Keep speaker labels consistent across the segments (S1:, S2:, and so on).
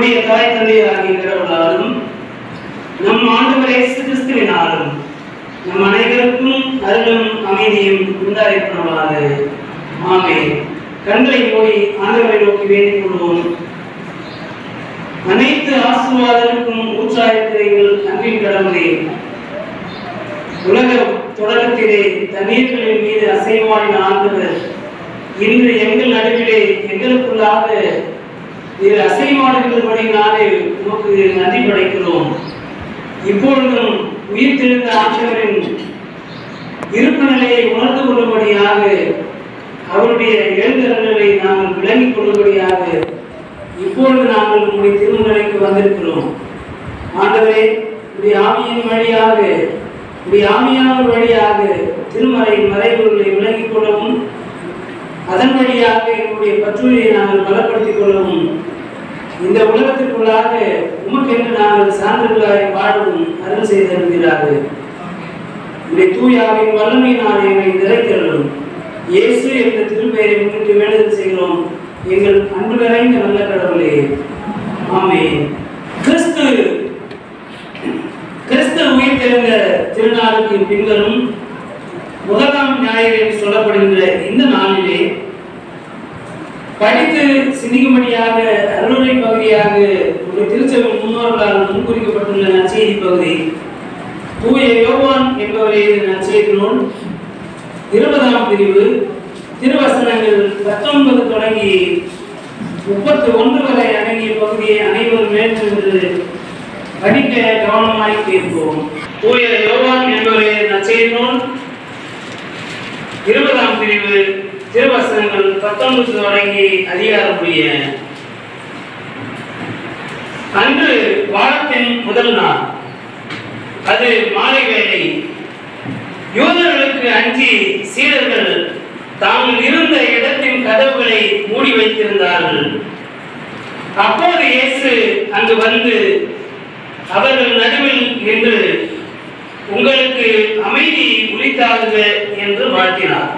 S1: நம்முடைய தாய் தந்தையராகிய கடவுளாலும் நம் ஆண்டவர் இயேசு கிறிஸ்துவினாலும் நம் அனைவருக்கும் அருளும் அமைதியும் உண்டாயிருப்பதாக ஆமென் கண்களை மூடி ஆண்டவரை நோக்கி வேண்டிக் கொள்வோம் அனைத்து ஆசீர்வாதங்களுக்கும் ஊற்றாயிருக்கிறீர்கள் அன்பின் கடவுளே உலக தொடக்கத்திலே தண்ணீர்களின் மீது அசைவாடின ஆண்டவர் இன்று எங்கள் நடுவிலே எங்களுக்குள்ளாக நீர் அசைவாடுகிறபடினாலே உமக்கு நன்றி படைக்கிறோம் இப்பொழுதும் உயிர் தெழுந்த ஆண்டவரின் இருப்பு நிலையை உணர்ந்து கொள்ளும்படியாக அவருடைய எழுந்தருளை நாங்கள் விளங்கிக் கொள்ளும்படியாக இப்பொழுது நாங்கள் உங்களுடைய திருமலைக்கு வந்திருக்கிறோம் ஆண்டவரே உடைய ஆவியின் வழியாக உடைய ஆவியானவர் வழியாக திருமலையின் மறைபொருளை விளங்கிக் கொள்ளவும் அதன் வழியாக எங்களுடைய பற்றுரையை நாங்கள் பலப்படுத்திக் கொள்ளவும் இந்த உலகத்திற்குள்ளாக உமக்கென்று நாங்கள் சான்றுகளாய் வாழவும் அருள் செய்திருக்கிறார்கள் உடைய தூயாவின் வல்லமையினால் எங்களை நிறைத்தருளும் இயேசு என்ற திருப்பெயரை முன்னிட்டு வேண்டுதல் செய்கிறோம் எங்கள் அன்பு நிறைந்த நல்ல கடவுளே ஆமென் கிறிஸ்து கிறிஸ்து உயிர் தெழுந்த திருநாளுக்கு பின்வரும் முதலாம் ஞாயிறு என்று சொல்லப்படுகின்ற இந்த நாளிலே படித்து சிந்திக்கும்படியாக அருளுரை பகுதியாக ஒரு திருச்சபை முன்னோர்களால் முன்குறிக்கப்பட்டுள்ள நற்செய்தி பகுதி தூய யோவான் என்பவரே நற்செய்தி நூல் இருபதாம் பிரிவு திருவசனங்கள் பத்தொன்பது தொடங்கி முப்பத்தி ஒன்று வரை அடங்கிய பகுதியை அனைவரும் மேற்கொண்டு படிக்க கவனமாய் கேட்போம் தூய யோவான் என்பவரே நற்செய்தி நூல் இருபதாம் பிரிவு திருவசனங்கள் பத்தொன்பது தொடங்கி அதிகாரமுடைய அன்று வாரத்தின் முதல் நாள் அது மாலை வேளை யூதர்களுக்கு அஞ்சி சீடர்கள் தாங்கள் இருந்த இடத்தின் கதவுகளை மூடி வைத்திருந்தார்கள் அப்போது இயேசு அங்கு வந்து அவர்கள் நடுவில் நின்று உங்களுக்கு அமைதி உரித்தாகுக என்று வாழ்த்தினார்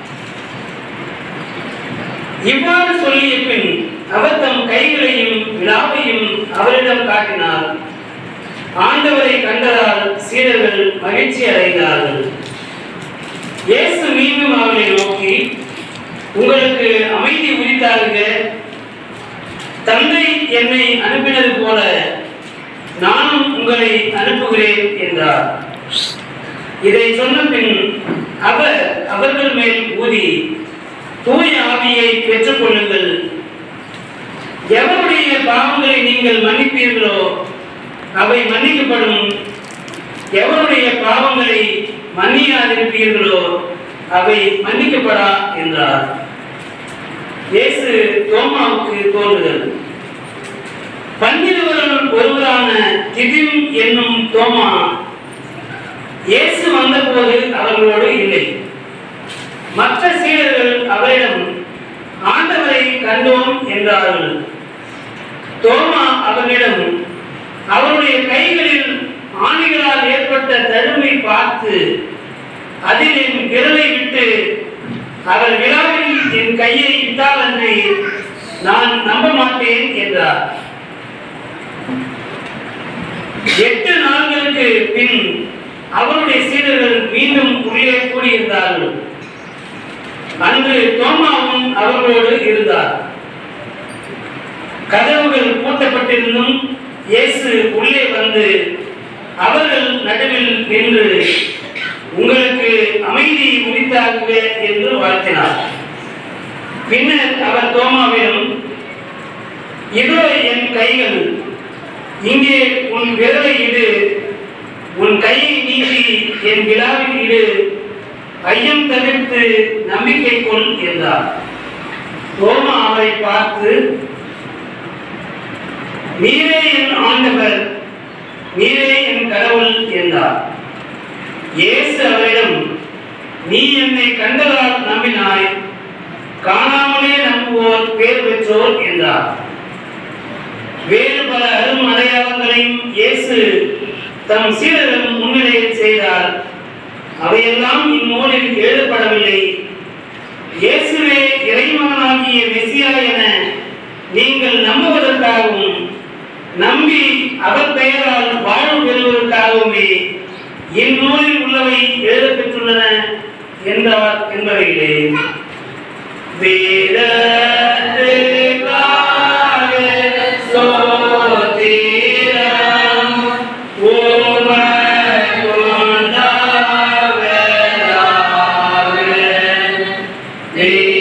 S1: இவ்வாறு சொல்லிய பின் அவர் தம் கைகளையும் விழாவையும் அவரிடம் காட்டினார் ஆண்டவரை கண்டதால் சீடர்கள் மகிழ்ச்சி அடைந்தார்கள் இயேசு மீண்டும் அவர்களை நோக்கி உங்களுக்கு அமைதி உரித்தாகுக தந்தை என்னை அனுப்பினது போல நானும் உங்களை அனுப்புகிறேன் என்றார் இதை சொன்ன பின் அவர் அவர்கள் மேல் ஊதி தூய ஆவியை பெற்றுக் கொள்ளுங்கள் எவருடைய பாவங்களை நீங்கள் மன்னிப்பீர்களோ அவை மன்னிக்கப்படும் எவருடைய பாவங்களை மன்னியாதிருப்பீர்களோ அவை மன்னிக்கப்படா என்றார் இயேசு தோமாவுக்கு தோன்றுதல் பன்னிருவருள் ஒருவரான திதிம் என்னும் தோமா இயேசு வந்தபோது அவர்களோடு இல்லை மற்ற சீடர்கள் அவரிடம் ஆண்டவரை கண்டோம் என்றார்கள் தோமா அவரிடம் அவருடைய கைகளில் ஆணிகளால் ஏற்பட்ட தழுமை பார்த்து அதில் என் விரலை விட்டு அவர் விழாவில் என் கையை இட்டால் அன்றி நான் நம்ப மாட்டேன் என்றார் எட்டு நாட்களுக்கு பின் அவருடைய சீடர்கள் மீண்டும் உள்ளே கூடியிருந்தார்கள் அன்று தோமாவும் அவர்களோடு இருந்தார் கதவுகள் பூட்டப்பட்டிருந்தும் இயேசு உள்ளே வந்து அவர்கள் நடுவில் நின்று உங்களுக்கு அமைதி உரித்தாகுக என்று வாழ்த்தினார் பின்னர் அவர் தோமாவிடம் இதோ என் கைகள் இங்கே உன் விரலை இடு உன் கையை நீட்டி என் விழாவில் இடு ஐயம் தவிர்த்து நம்பிக்கை கொள் என்றார் தோமா அவரை பார்த்து நீரே என் ஆண்டவர் நீரே என் கடவுள் என்றார் இயேசு அவரிடம் நீ என்னை கண்டதால் நம்பினாய் காணாமலே நம்புவோர் பேர் பெற்றோர் என்றார் வேறு பல அரும் அடையாளங்களையும் இயேசு தம் சீடர்கள் முன்னிலையில் செய்தார் அவையெல்லாம் இந்நூலில் எழுதப்படவில்லை இயேசுவே இறைமகனாகிய மெசியா என நீங்கள் நம்புவதற்காகவும் நம்பி அவர் பெயரால் வாழ்வு பெறுவதற்காகவுமே இந்நூலில் உள்ளவை எழுதப் பெற்றுள்ளன என்றார் என்பவைகளே வேதத்திற்காக சோத்திரம் உமக்குண்டாவதாக.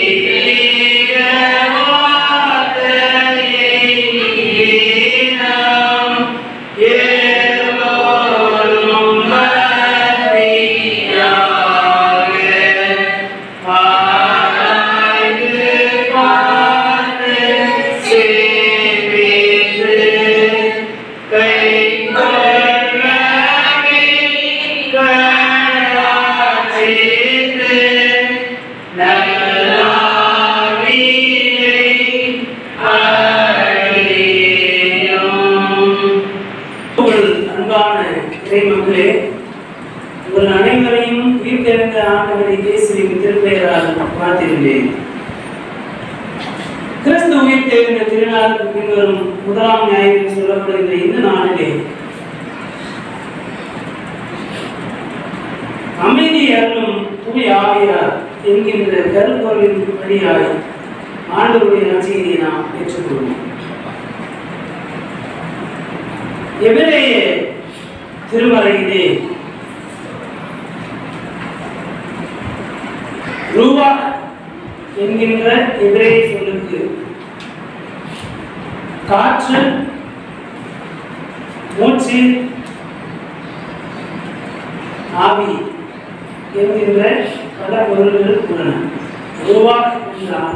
S1: உங்கள் அன்பான இறைமக்களே உங்கள் அனைவரையும் உயிர்த்தெழுந்த ஆண்டவரை இயேசுவின் திருப்பெயரால் பார்த்திருந்தேன் கிறிஸ்து உயிர்த்தெழுந்த திருநாளுக்கு பின்வரும் முதலாம் ஞாயிறு சொல்லப்படுகிற இந்த நாளிலே அமைதி அருளும் தூய் ஆவியார் என்கின்ற கருப்பொருளின் வழியாய் ஆண்டவருடைய நற்செய்தியை நாம் பெற்றுக்கொள்வோம் எபிரேய திருமறையிலே ரூவா என்கின்ற எபிரேய சொல்லுக்கு காற்று மூச்சு ஆவி என்கின்ற பல பொருள்கள் உள்ளன ரூவா என்றால்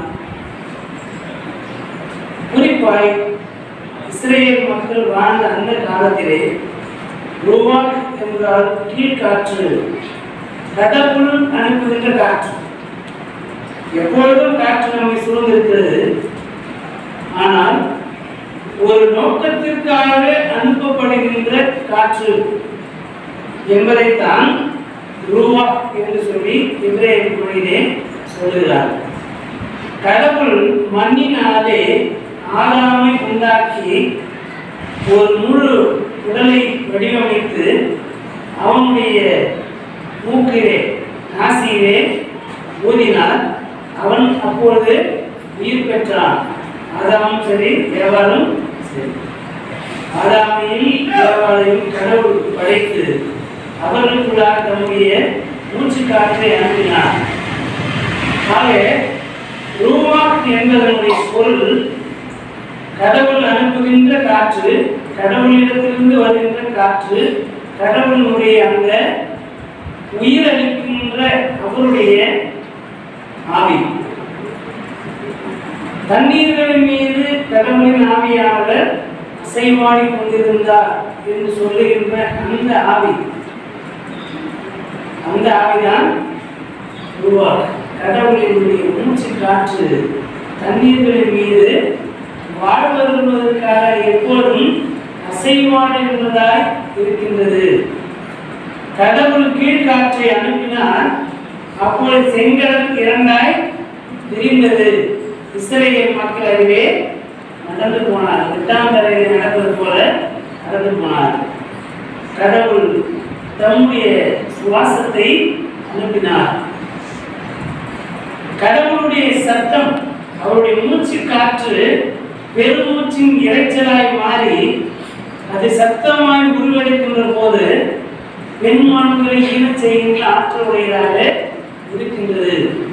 S1: குறிப்பாய் இஸ்ரேல் மக்கள் வாழ்ந்த அந்த காலத்திலே ரூவாக் என்றால் கீழ்காற்று கடவுள் அனுப்புகின்ற காற்று எப்பொழுதும் காற்று நம்மை சூழ்ந்திருக்கிறது ஆனால் ஒரு நோக்கத்திற்காக அனுப்பப்படுகின்ற காற்று என்பதைத்தான் ரூவா என்று சொல்லி இன்றைய மொழியிலே சொல்லுகிறார் கடவுள் மண்ணினாலே ஆதாமை உண்டாக்கி ஒரு முழு உடலை வடிவமைத்து அவனுடைய மூக்கிலே நாசியிலே ஊதினார் அவன் அப்பொழுது உயிர் பெற்றான் ஆதாமும் சரி தேவாலும் சரி ஆதாமையும் தேவாலையும் கடவுள் படைத்து அவர்களுக்குள்ளாக தம்முடைய மூச்சு காற்றை அனுப்பினார் ஆக ரூமாக் என்பதனுடைய பொருள் கடவுள் அனுப்புகின்ற காற்று கடவுளிடத்திலிருந்து வருகின்ற காற்று கடவுளினுடைய அந்த உயிரளிக்கின்ற அவருடைய ஆவி தண்ணீர்களின் மீது கடவுளின் ஆவியானவர் அசைவாடி கொண்டிருந்தார் என்று சொல்லுகின்ற அந்த ஆவி அந்த ஆவிதான் உருவாக கடவுளினுடைய மூச்சு காற்று தண்ணீர்களின் மீது வாழ்வதற்காக எப்போதும் அசைவாடுகின்றதாய் இருக்கின்றது கடவுள் கீழ்காற்றை அனுப்பினார் அப்பொழுது செங்கடல் இரண்டாய் பிரிந்தது இஸ்ரேல் மக்கள் அறிவே நடந்து போனார் எட்டாம் தரையில் நடப்பது போல நடந்து போனார் கடவுள் தம்முடைய சுவாசத்தை அனுப்பினார் கடவுளுடைய சத்தம் அவருடைய மூச்சு காற்று பெருமூச்சின் இரைச்சலாய் மாறி அது சத்தமாய் உருவெடுக்கின்ற போது பெண்மான்களை ஈனச் செய்கின்ற ஆற்றலுடையதாக இருக்கின்றது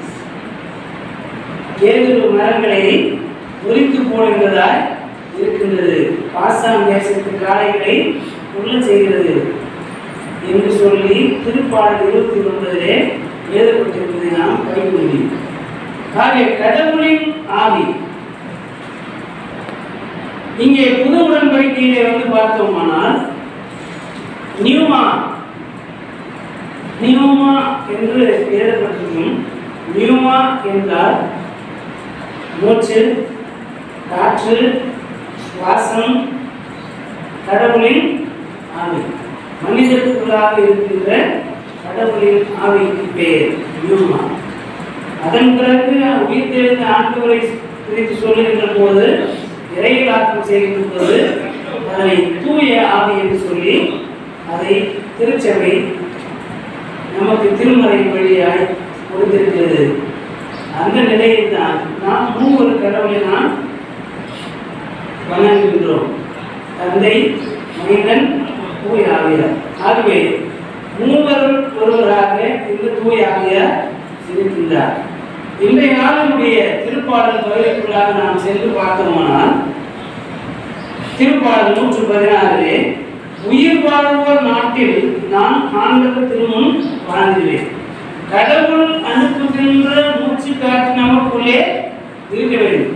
S1: ஏழு மரங்களை ஒலித்து போடுகிறதாய் இருக்கின்றது பாசாம் தேசத்து காளைகளை உள்ள செய்கிறது என்று சொல்லி திருப்பாடல் இருபத்தி ஒன்பதிலே எழுதப்பட்டிருப்பதை நாம் கைகொள்கிறோம் ஆக கடவுளின் ஆவி இங்கே புது உடன்படிக்கையிலே வந்து பார்த்தோமானால் நியூமா நியூமா என்று எழுதப்பட்டிருக்கும் நியூமா என்றால் மூச்சு காற்று சுவாசம் கடவுளின் ஆவி மனிதர்களுக்குள்ளாக இருக்கின்ற கடவுளின் ஆவிக்கு பெயர் நியூமா அதன் பிறகு உயிர்த்தெழுந்த ஆண்டவரை குறித்து சொல்லுகின்ற போது இறையிலாக்கம் செய்கின்ற போது அதனை தூய ஆவி என்று சொல்லி அதை திருச்சபை நமக்கு திருமறை வழியாய் கொடுத்திருக்கிறது அந்த நிலையில் தான் நாம் மூவர் கடவுளை நாம் வணங்குகின்றோம் தந்தை மனிதன் தூய ஆவியார் ஆகவே மூவரும் ஒருவராக இந்த தூய ஆவியார் இருக்கின்றார் இன்றைய நாளினுடைய திருப்பாடல் பகுதிக்குள்ளாக நாம் சென்று பார்த்தோமானால் திருப்பாடல் நூற்று பதினாறிலே உயிர் வாழ்வோர் நாட்டில் நான் ஆண்டவர் திருமுன் வாழ்ந்திருவேன் கடவுள் அனுப்புகின்ற மூச்சு காற்று நமக்குள்ளே இருக்க வேண்டும்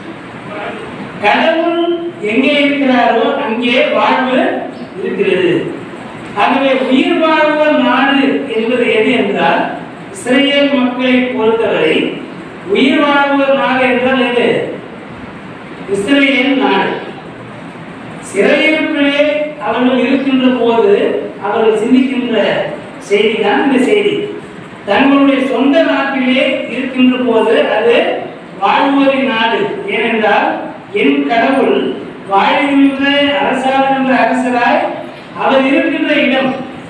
S1: கடவுள் எங்கே இருக்கிறாரோ அங்கே வாழ்வு இருக்கிறது ஆகவே உயிர் வாழ்வோர் நாடு என்பது எது என்றால் இஸ்ரேல் மக்களை பொறுத்தவரை உயிர் வாழ்வோர் நாடு என்றால் எது இஸ்ரேல் நாடு சிறையிருப்பிலே அவர்கள் இருக்கின்ற போது அவர்கள் சிந்திக்கின்ற செய்தி தான் இந்த செய்தி தங்களுடைய சொந்த நாட்டிலே இருக்கின்ற போது அது வாழ்வோரின் நாடு ஏனென்றால் என் கடவுள் வாழ்கின்ற அரசாளுகின்ற அரசராய் அவர் இருக்கின்ற இடம்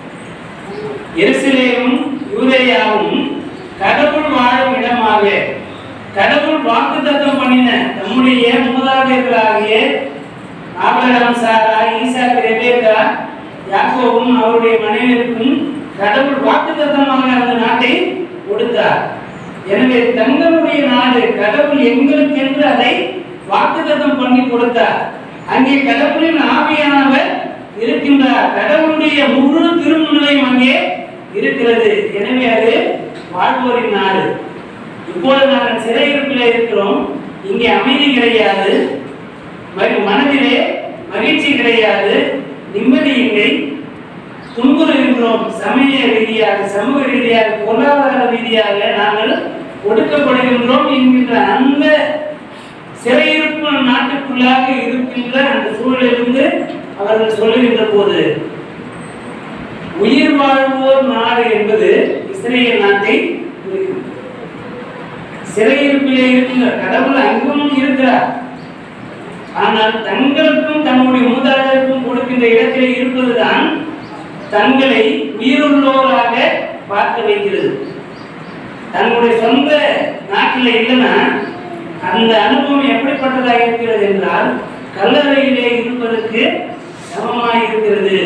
S1: எருசலேமும் யூதேயாவும் கடவுள் வாழும் இடமாக கடவுள் வாக்குத்தத்தம் பண்ணின நம்முடைய மூதாதையர்களாகிய ஆபிரகாம் சாரா ஈசாக்கு ரெபேக்கா யாக்கோவும் அவருடைய மனைவிக்கும் கடவுள் வாக்குத்தத்தமாக அந்த நாட்டை கொடுத்தார் எனவே தங்களுடைய நாடு கடவுள் எங்களுக்கென்று அதை வாக்குத்தத்தம் பண்ணி கொடுத்தார் அங்கே கடவுளின் ஆவியானவர் இருக்கின்றார் கடவுளுடைய முழு திருமுன்னிலையும் அங்கே இருக்கிறது எனவே அது வாழ்வோரின் நாடு இப்போது நாங்கள் சிறையிருப்பில் இருக்கிறோம் இங்கே அமைதி கிடையாது ம- மனதிலே மகிழ்ச்சி கிடையாது நிம்மதி இல்லை துன்புறுகின்றோம் சமய ரீதியாக சமூக ரீதியாக பொருளாதார ரீதியாக நாங்கள் ஒடுக்கப்படுகின்றோம் என்கின்ற அந்த சிறையிருப்பு நாட்டுக்குள்ளாக இருக்கின்ற அந்த சூழலிலிருந்து அவர்கள் சொல்லுகின்ற போது உயிர் வாழ்வோர் நாடு என்பது இஸ்ரேல் நாட்டை குறிக்கிறது. சிறையிருப்பிலே இருக்கின்ற கடவுள் அங்கும் இருக்கிறார் ஆனால் தங்களுக்கும் தன்னுடைய மூதாதையருக்கும் கொடுக்கின்ற இடத்திலே இருப்பதுதான் தங்களை உயிருள்ளோராக பார்க்க வைக்கிறது தன்னுடைய சொந்த நாட்டில் இல்லைன்னா அந்த அனுபவம் எப்படிப்பட்டதாக இருக்கிறது என்றால் கல்லறையிலே இருப்பதற்கு சமமாக இருக்கிறது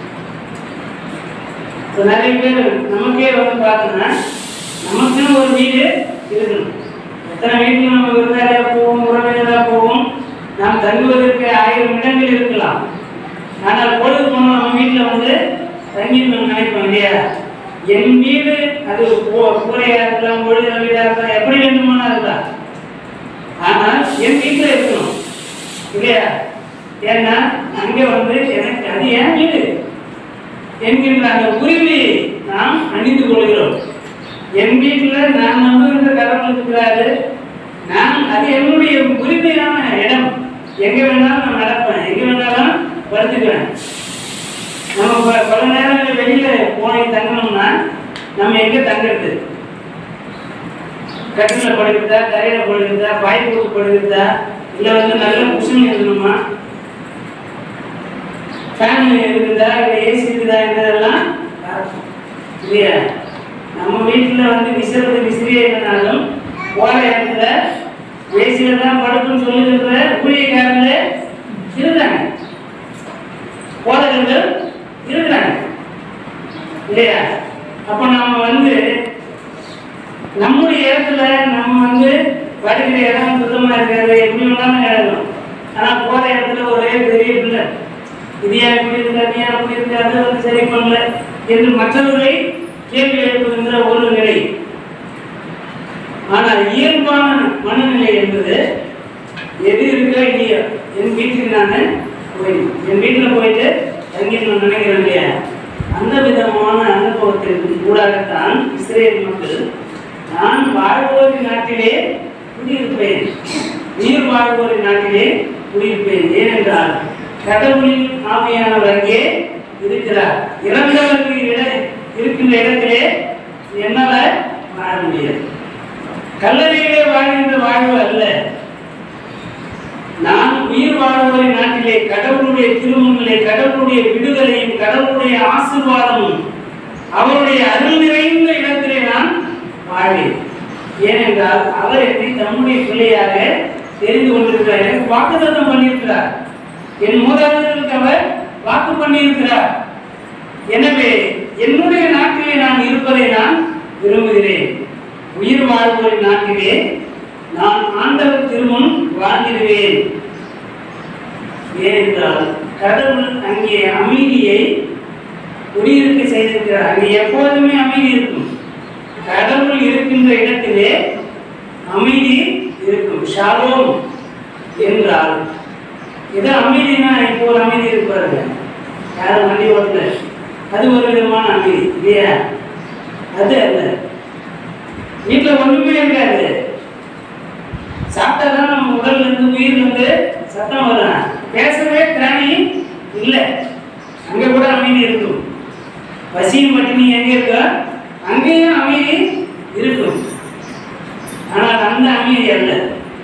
S1: இப்ப நிறைய பேர் நமக்கே வந்து பார்த்தோம்னா நமக்குன்னு ஒரு வீடு இருக்கணும் எத்தனை வீட்டுக்கு நம்ம விருந்தாளியா போவோம் உறவினராக போவோம் நாம் தங்குவதற்கு ஆயிரம் இடங்கள் இருக்கலாம் ஆனால் பொழுது போனோம் நம்ம வீட்டில் வந்து தங்கிடணும் நினைப்போம் இல்லையா என் வீடு அது கூ- கூரையா இருக்கலாம் ஒழுகிற வீடா இருக்கலாம் எப்படி வேண்டுமானா இருக்கலாம் ஆனால் என் வீட்டில் இருக்கணும் இல்லையா ஏன்னா அங்கே வந்து எனக்கு அது என் வீடு என்கின்ற அந்த உரிமையை நாம் அணிந்து கொள்கிறோம் என் வீட்டில் நான் நம்புகின்ற கடவுள் இருக்கிறாரு நான் அது என்னுடைய உரிமையான இடம் எங்க வேணாலும் நான் நடப்பேன் எங்க வேணாலும் படுத்துக்குவேன் நம்ம ப- பல நேரங்களில் வெளியில போய் தங்கணும்னா நம்ம எங்க தங்குறது கட்டில படுக்கிறதா தரையில படுக்கிறதா பாய் போட்டு படுக்கிறதா இல்ல வந்து நல்ல குஷன் இருக்கணுமா ஃபேன் இருக்குதா இல்லை ஏசி இருக்குதா என்றதெல்லாம் பார்க்கணும். இல்லையா நம்ம வீட்டில் வந்து விசிறது விசிறியே இல்லைனாலும் போகிற இடத்துல ஏசியில் தான் படுக்குன்னு சொல்லுகின்ற ஊழியக்காரங்க இருக்கிறாங்க போதகர்கள் இருக்கிறாங்க இல்லையா அப்போ நம்ம வந்து நம்முடைய இடத்துல நம்ம வந்து படிக்கிற இடம் சுத்தமா இருக்காது எப்படி வேணாலும் கிடக்கும் ஆனா போற இடத்துல ஒரே பெரிய பிள்ளை இது ஏன் இப்படி இருக்கா நீ ஏன் அப்படி இருக்கா அதை வந்து சரி பண்ணல என்று மற்றவர்களை கேள்வி எழுப்புகின்ற ஒரு நிலை ஆனால் இயல்பான மனநிலை என்பது எது இருக்கா இல்லையா என் வீட்டுக்கு நான் போயிடும் என் வீட்டில் போயிட்டு தங்கிடணும் நினைக்கிறேன் இல்லையா அந்த விதமான அனுபவத்தின் ஊடாகத்தான் இஸ்ரேல் மக்கள் நான் வாழ்வோரின் நாட்டிலே குடியிருப்பேன் நீர் வாழ்வோரின் நாட்டிலே குடியிருப்பேன் ஏனென்றால் கடவுளின் ஆவியானவர் அங்கே இருக்கிறார் இறந்தவருக்கு இட இருக்கின்ற இடத்திலே என்னால வாழ முடியாது கல்லறையிலே வாழ்கின்ற வாழ்வு அல்ல நான் உயிர் வாழ்வோரின் நாட்டிலே கடவுளுடைய திருமணங்களே கடவுளுடைய விடுதலையும் கடவுளுடைய ஆசீர்வாதமும் அவருடைய அருள் நிறைந்த இடத்திலே நான் வாழ்வேன் ஏனென்றால் அவர் என்னை தம்முடைய பிள்ளையாக தெரிந்து கொண்டிருக்கிறார் எனக்கு வாக்குத்தத்தம் பண்ணியிருக்கிறார் என் மூதாதையர்களுக்கு அவர் வாக்கு பண்ணியிருக்கிறார் எனவே என்னுடைய நாட்டிலே நான் இருப்பதை நான் விரும்புகிறேன் உயிர் வாழ்வோரின் நாட்டிலே நான் ஆண்டவர் திருமுன் வாழ்ந்திடுவேன் ஏனென்றால் கடவுள் அங்கே அமைதியை குடியிருக்க செய்திருக்கிறார் அங்கே எப்போதுமே அமைதி இருக்கும் கடவுள் இருக்கின்ற இடத்திலே அமைதி இருக்கும் ஷாலோம் என்றால் இது அமைதினா இப்போ ஒரு அமைதி இருப்பாருங்க யாரும் வண்டி ஓட்டல அது ஒரு விதமான அமைதி இல்லையா அது அல்ல வீட்டில் ஒண்ணுமே இருக்காது சாப்பிட்டா தான் நம்ம உடல்ல இருந்து உயிர்ல இருந்து சத்தம் வரும் பேசவே திராணி இல்லை அங்க கூட அமைதி இருக்கும் பசியும் பட்டினி எங்க இருக்கோ அங்கேயும் அமைதி இருக்கும் ஆனால் அந்த அமைதி அல்ல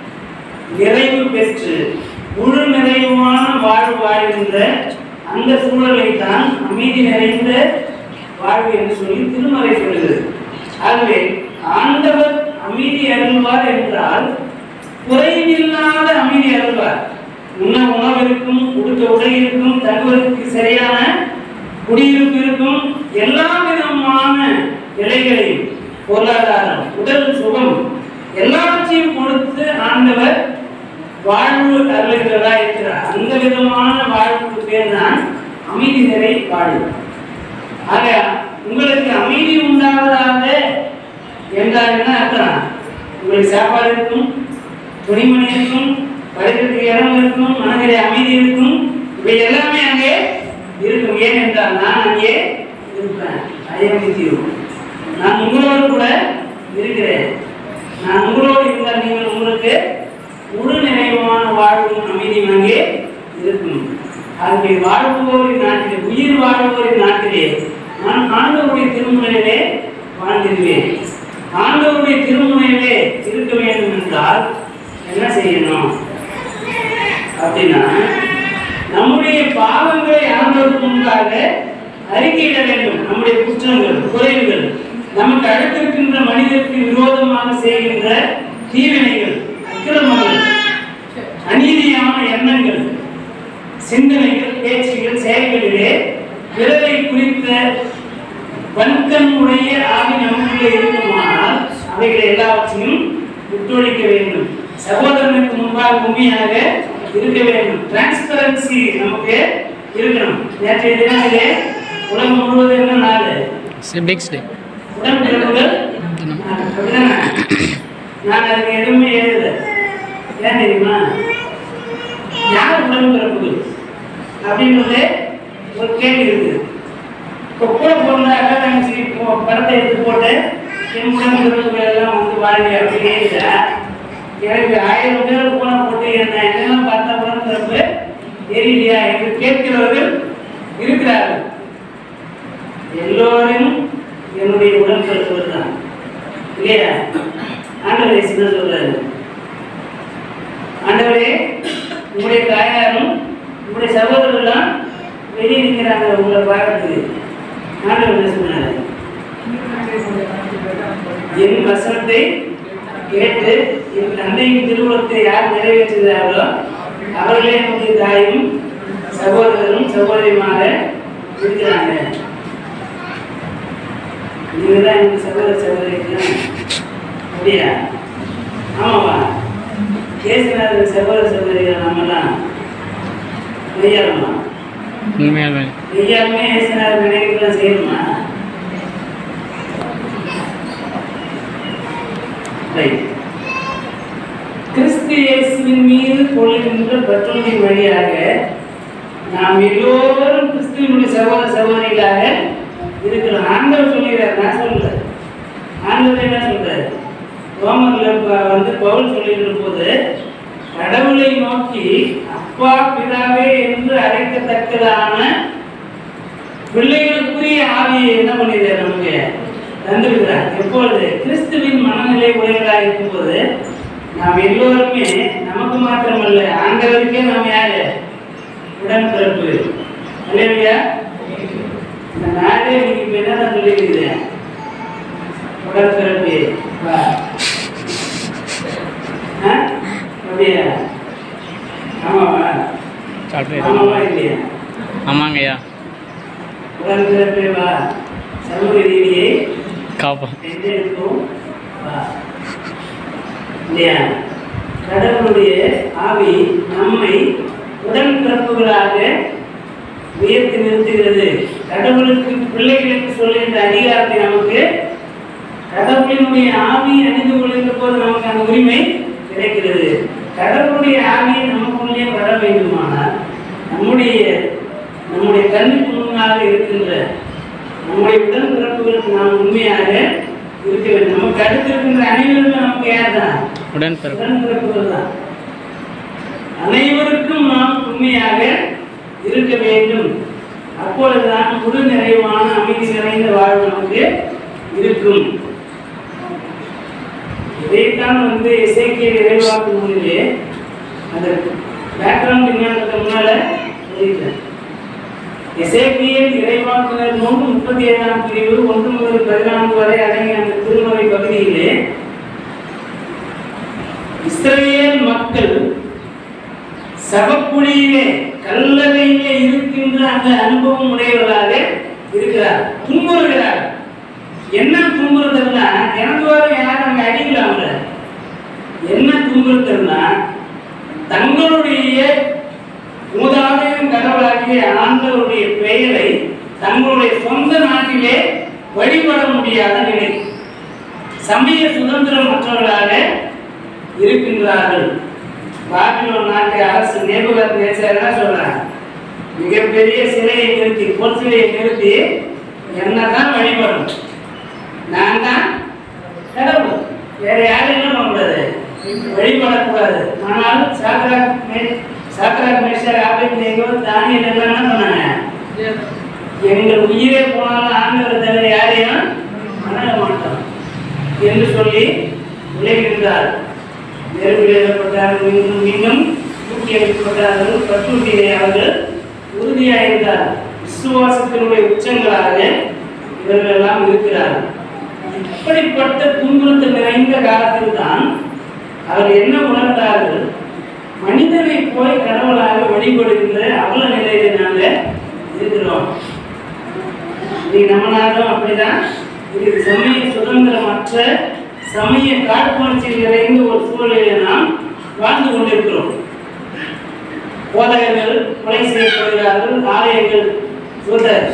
S1: நிறைவு பெற்று முழு நிறைவான வாழ்வு வாழ்கின்ற அந்த சூழலை தான் அமைதி நிறைந்த வாழ்வு என்று சொல்லி திருமறை சொல்கிறது ஆகவே ஆண்டவர் அமைதி அருள்வார் என்றால் குறைவில்லாத அமைதி அருள்வார் உண்ண உணவு இருக்கும் உடுக்க உடை இருக்கும் தங்குவதற்கு சரியான குடியிருப்பு இருக்கும் எல்லா விதமான நிலைகளையும் பொருளாதாரம் உடல் சுகம் எல்லாவற்றையும் கொடுத்து ஆண்டவர் வாழ்வு அருளுகிறதா இருக்கிறார் அந்த விதமான வாழ்வுக்கு பேர் தான் அமைதி நிறை வாழ்வு ஆக உங்களுக்கு அமைதி உண்டாவதாக என்றால் என்ன அர்த்தம் உங்களுக்கு சாப்பாடு இருக்கும் துணிமணி இருக்கும் படுக்கிறதுக்கு இடம் இருக்கும் மனதிலே அமைதி இருக்கும் இவை எல்லாமே அங்கே இருக்கும் ஏனென்றால் நான் அங்கே இருப்பேன் ஐயம் வித் யூ நான் உங்களோடு கூட இருக்கிறேன் நான் உங்களோடு இருந்தால் நீங்கள் உங்களுக்கு முழு நிறைவான வாழ்வும் அமைதியும் அங்கே இருக்கும் ஆகவே வாழ்வோரின் நாட்டிலே உயிர் வாழ்வோரின் நாட்டிலே நான் ஆண்டவருடைய திருமுறையிலே வாழ்ந்திருவேன் ஆண்டவருடைய திருமுறையிலே இருக்க வேண்டும் என்றால் என்ன செய்யணும் அப்படின்னா நம்முடைய பாவங்களை ஆண்டவருக்கு முன்பாக அறிக்கையிட வேண்டும் நம்முடைய குற்றங்கள் குறைவுகள் நமக்கு அடுத்திருக்கின்ற மனிதருக்கு விரோதமாக செய்கின்ற தீவினைகள் அக்கிரமங்கள் அநீதியான எண்ணங்கள் சிந்தனைகள் பேச்சுகள் செயல்களிலே பிறரை குறித்த வன்கண்ணுடைய ஆவி நமக்குள்ளே இருக்குமானால் அவைகளை எல்லாவற்றையும் விட்டொழிக்க வேண்டும் சகோதரனுக்கு முன்பாக உண்மையாக இருக்க வேண்டும் டிரான்ஸ்பரன்சி நமக்கு இருக்கணும் நேற்றைய தினத்திலே உலகம் முழுவதும் என்ன நாள்
S2: நெக்ஸ்ட் டே
S1: உடன்பிறப்புகள் அப்படிதானே? நான் அதுக்கு எதுவுமே எழுதல ஏன் தெரியுமா யார் உடன்பிறப்புகள் அப்படின்றது ஒரு கேள்வி இருக்குது இப்போ கூட பிறந்த அக்கா தங்கச்சி இப்போ படத்தை எடுத்து போட்டு என் உடன்பிறப்புகள் எல்லாம் வந்து வாழ்க அப்படின்னு எழுதா எனக்கு ஆயிரம் பேர் போன போட்டு என்ன என்னெல்லாம் பார்த்தா உடன்பிறப்பு தெரியலையா என்று கேட்கிறவர்கள் இருக்கிறார்கள் எல்லோரும் என்னுடைய உடன்பிறப்புகள் தான் இல்லையா ஆண்டவர் இயேசு என்ன சொல்றாரு ஆண்டவரே உங்களுடைய தாயாரும் உங்களுடைய சகோதரர்கள்லாம் வெளியே நிற்கிறாங்க உங்களை பார்க்கறதுக்கு ஆண்டவர் என்ன சொன்னாரு என் வசனத்தை கேட்டு என் தந்தையின் திருவுளத்தை யார் நிறைவேற்றுகிறார்களோ அவர்களே என்னுடைய தாயும் சகோதரரும் சகோதரியுமாக இருக்கிறாங்க நீங்க தான் எனக்கு சகோதர சகோதரி அப்படியா ஆமாவா கேசினார் சகோதர சகோதரிகள் நம்மலாம் மெய்யாலுமா
S2: உண்மையாலுமே
S1: மெய்யாலுமே ஏசினார் நினைவுகள்லாம் செய்யணுமா ரைட் கிறிஸ்து இயேசுவின் மீது கொள்கின்ற பற்றுதலின் வழியாக நாம் எல்லோரும் கிறிஸ்துவனுடைய சகோதர சகோதரிகளாக இருக்கிறோம் ஆண்டவர் சொல்லுகிறார் நான் சொல்லல ஆண்டவர் என்ன சொல்றாரு ரோமர்ல ப- வந்து பவுல் சொல்லுகிற போது கடவுளை நோக்கி அப்பா பிதாவே என்று அழைக்கத்தக்கதான பிள்ளைகளுக்குரிய ஆவியை என்ன பண்ணிடுறார் நமக்கு தந்திருக்கிறார் எப்பொழுது கிறிஸ்துவின் மனநிலை உடையவராக இருக்கும்போது நாம் எல்லோருமே நமக்கு மாத்திரமல்ல ஆண்டவருக்கே நாம் யாரு உடன்பிறப்பு இல்லையா இந்த நாடே இன்னைக்கு இப்ப என்னதான் சொல்லியிருக்குது உடன்பிறப்பு வா ஆ? அப்படியா ஆமாவா
S2: சாப்பிட்டு
S1: ஆமாவா இல்லையா
S2: ஆமாங்கய்யா
S1: உடன்பிறப்பு வா சமூக ரீதியை
S2: காப்போம்
S1: எந்தெடுக்கும் வா இல்லையா கடவுளுடைய ஆவி நம்மை உடன்பிறப்புகளாக உயர்த்தி நிறுத்துகிறது கடவுளுக்கு பிள்ளைகளுக்கு சொல்லுகின்ற அதிகாரத்தை நமக்கு கடவுளினுடைய ஆவி அணிந்து கொள்கின்ற போது நமக்கு அந்த உரிமை கிடைக்கிறது கடவுளுடைய ஆவியை நமக்குள்ளே வர வேண்டுமானால் நம்முடைய நம்முடைய கண்ணுக்கு முன்னாக இருக்கின்ற நம்முடைய உடன்பிறப்புகளுக்கு நாம் உண்மையாக இருக்க வேண்டும் நமக்கு அடுத்து இருக்கின்ற அனைவருமே நமக்கு யார் தான்
S2: உடன்பிறப்பு
S1: உடன்பிறப்புகள் தான் அனைவருக்கும் நாம் உண்மையாக இருக்க வேண்டும் அப்பொழுதுதான் முழு நிறைவான அமைதி நிறைந்த வாழ்வு நமக்கு இருக்கும் இதைத்தான் வந்து இசைக்கிய நிறைவாக்கு நூலிலே அந்த பேக்ரவுண்ட் விஞ்ஞானத்துக்கு முன்னால சொல்லிட்டேன் எசேக்கியல் இறைவாக்குனர் நூல் முப்பத்தி ஏழாம் பிரிவு ஒன்று முதல் பதினான்கு வரை அடங்கிய அந்த திருமறை பகுதியிலே இஸ்ரேல் மக்கள் சவக்குழியிலே கல்லறையிலே இருக்கின்ற அந்த அனுபவம் உடையவர்களாக இருக்கிறார் துன்புறுகிறார் என்ன துன்புறுத்தல்னா எனக்கு வரும் யாரும் அங்க அடிக்கல அவங்கள என்ன துன்புறுத்தல்னா தங்களுடைய மூதாதையும் கடவுளாகிய ஆண்டவருடைய பெயரை தங்களுடைய சொந்த நாட்டிலே வழிபட முடியாத நிலை சமய சுதந்திரமற்றவர்களாக இருக்கின்றார்கள் பாபிலோன் நாட்டு அரசு நேபுகத் நேசர் என்ன சொல்றாங்க மிகப்பெரிய சிலையை நிறுத்தி பொன் சிலையை நிறுத்தி என்னதான் வழிபடும் நான் தான் கடவுள் வேற யாரும் என்ன பண்ணக்கூடாது வழிபடக்கூடாது ஆனால் சாக்ராக் மே- சாக்ராக் மேஷர் ஆபேத்நேகோ தானியல் எல்லாம் என்ன பண்ணாங்க எங்கள் உயிரே போனாலும் ஆண்டவர் தவிர யாரையும் வணங்க மாட்டோம் என்று சொல்லி விளைகின்றார் நெருப்பில் எழுதப்பட்டார்கள் மீண்டும் மீண்டும் தூக்கி வைக்கப்பட்டார்கள் கட்டுரையிலே அவர்கள் உறுதியாயிருந்தார் விசுவாசத்தினுடைய உச்சங்களாக இவர்கள் எல்லாம் இருக்கிறார்கள் இப்படிப்பட்ட துன்புறுத்தல் நிறைந்த காலத்தில் தான் அவர் என்ன உணர்ந்தார்கள் மனிதனை போய் கடவுளாக வழிபடுகின்ற அவல நிலையில நாங்க இருக்கிறோம் இன்னைக்கு நம்ம நாடும் அப்படிதான் இது சமய சுதந்திரமற்ற சமய காழ்ப்புணர்ச்சி நிறைந்த ஒரு சூழலில் நாம் வாழ்ந்து கொண்டிருக்கிறோம் போதகர்கள் கொலை செய்யப்படுகிறார்கள் ஆலயங்கள் சுதர்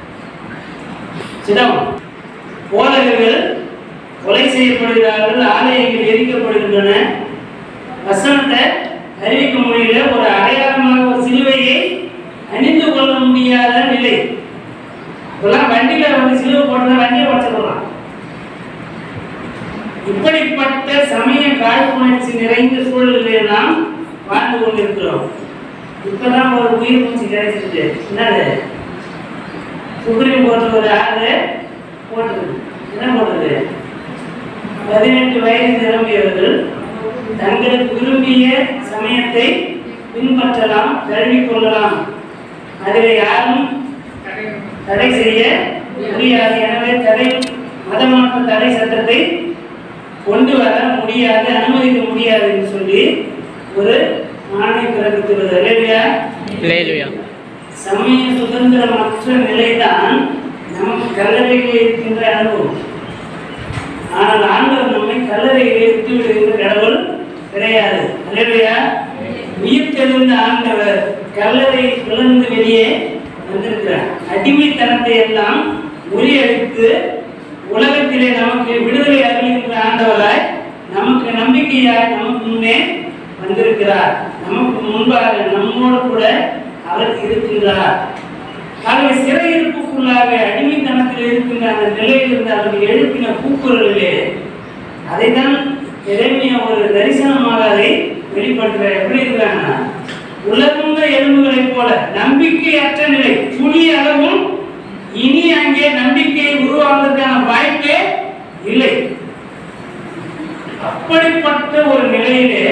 S1: சிடம் போதகர்கள் கொலை செய்யப்படுகிறார்கள் ஆலயங்கள் எரிக்கப்படுகின்றன வசனத்தை அறிவிக்க முடியல ஒரு அடையாளமாக ஒரு சிலுவையை அணிந்து கொள்ள முடியாத நிலை இப்பெல்லாம் வண்டியில வந்து சிலுவை போடுறத வண்டியை உடச்சிடலாம் இப்படிப்பட்ட சமய காழ்ப்புணர்ச்சி நிறைந்த சூழலிலே நாம் வாழ்ந்து கொண்டிருக்கிறோம் இப்பதான் ஒரு உயிர் மூச்சு கிடைச்சிருக்கு என்னது சுப்ரீம் கோர்ட் ஒரு ஆறு போட்டது என்ன போட்டது பதினெட்டு வயது நிரம்பியவர்கள் தங்களுக்கு விரும்பிய சமயத்தை பின்பற்றலாம் தழுவிக் கொள்ளலாம் அதில் யாரும் தடை செய்ய முடியாது எனவே தடை மதமாற்ற தடை சட்டத்தை கொண்டு வர முடியாது அனுமதிக்க முடியாது என்று சொல்லி ஒரு ஆணை பிறப்பித்துள்ளது இல்லையா
S2: லேலுயா
S1: சமய சுதந்திரமற்ற நிலைதான் நமக்கு கல்லறையில் இருக்கின்ற அனுபவம் ஆனால் ஆண்டவர் நம்மை கல்லறையில் விட்டு விடுகின்ற கடவுள் கிடையாது அல்லையா உயிர் தெழுந்த ஆண்டவர் கல்லறை பிளந்து வெளியே வந்திருக்கிறார் அடிமைத்தனத்தை எல்லாம் முறியடித்து உலகத்திலே நமக்கு விடுதலை அருளுகின்ற ஆண்டவராய் நமக்கு நம்பிக்கையாய் நமக்கு முன்னே வந்திருக்கிறார் நமக்கு முன்பாக நம்மோடு கூட அவர் இருக்கின்றார் ஆகவே சிறையிருப்புக்குள்ளாக அடிமைத்தனத்தில் இருக்கின்ற அந்த நிலையில் இருந்து அவர்கள் எழுப்பின கூக்குரலிலே அதைத்தான் எளிமையா ஒரு தரிசனமாக அதை வெளிப்படுத்துற எப்படி இருக்கிறாங்க உலகுங்க எலும்புகளைப் போல நம்பிக்கையற்ற நிலை துளி அளவும் இனி அங்கே நம்பிக்கையை உருவாவதற்கான வாய்ப்பே இல்லை அப்படிப்பட்ட ஒரு நிலையிலே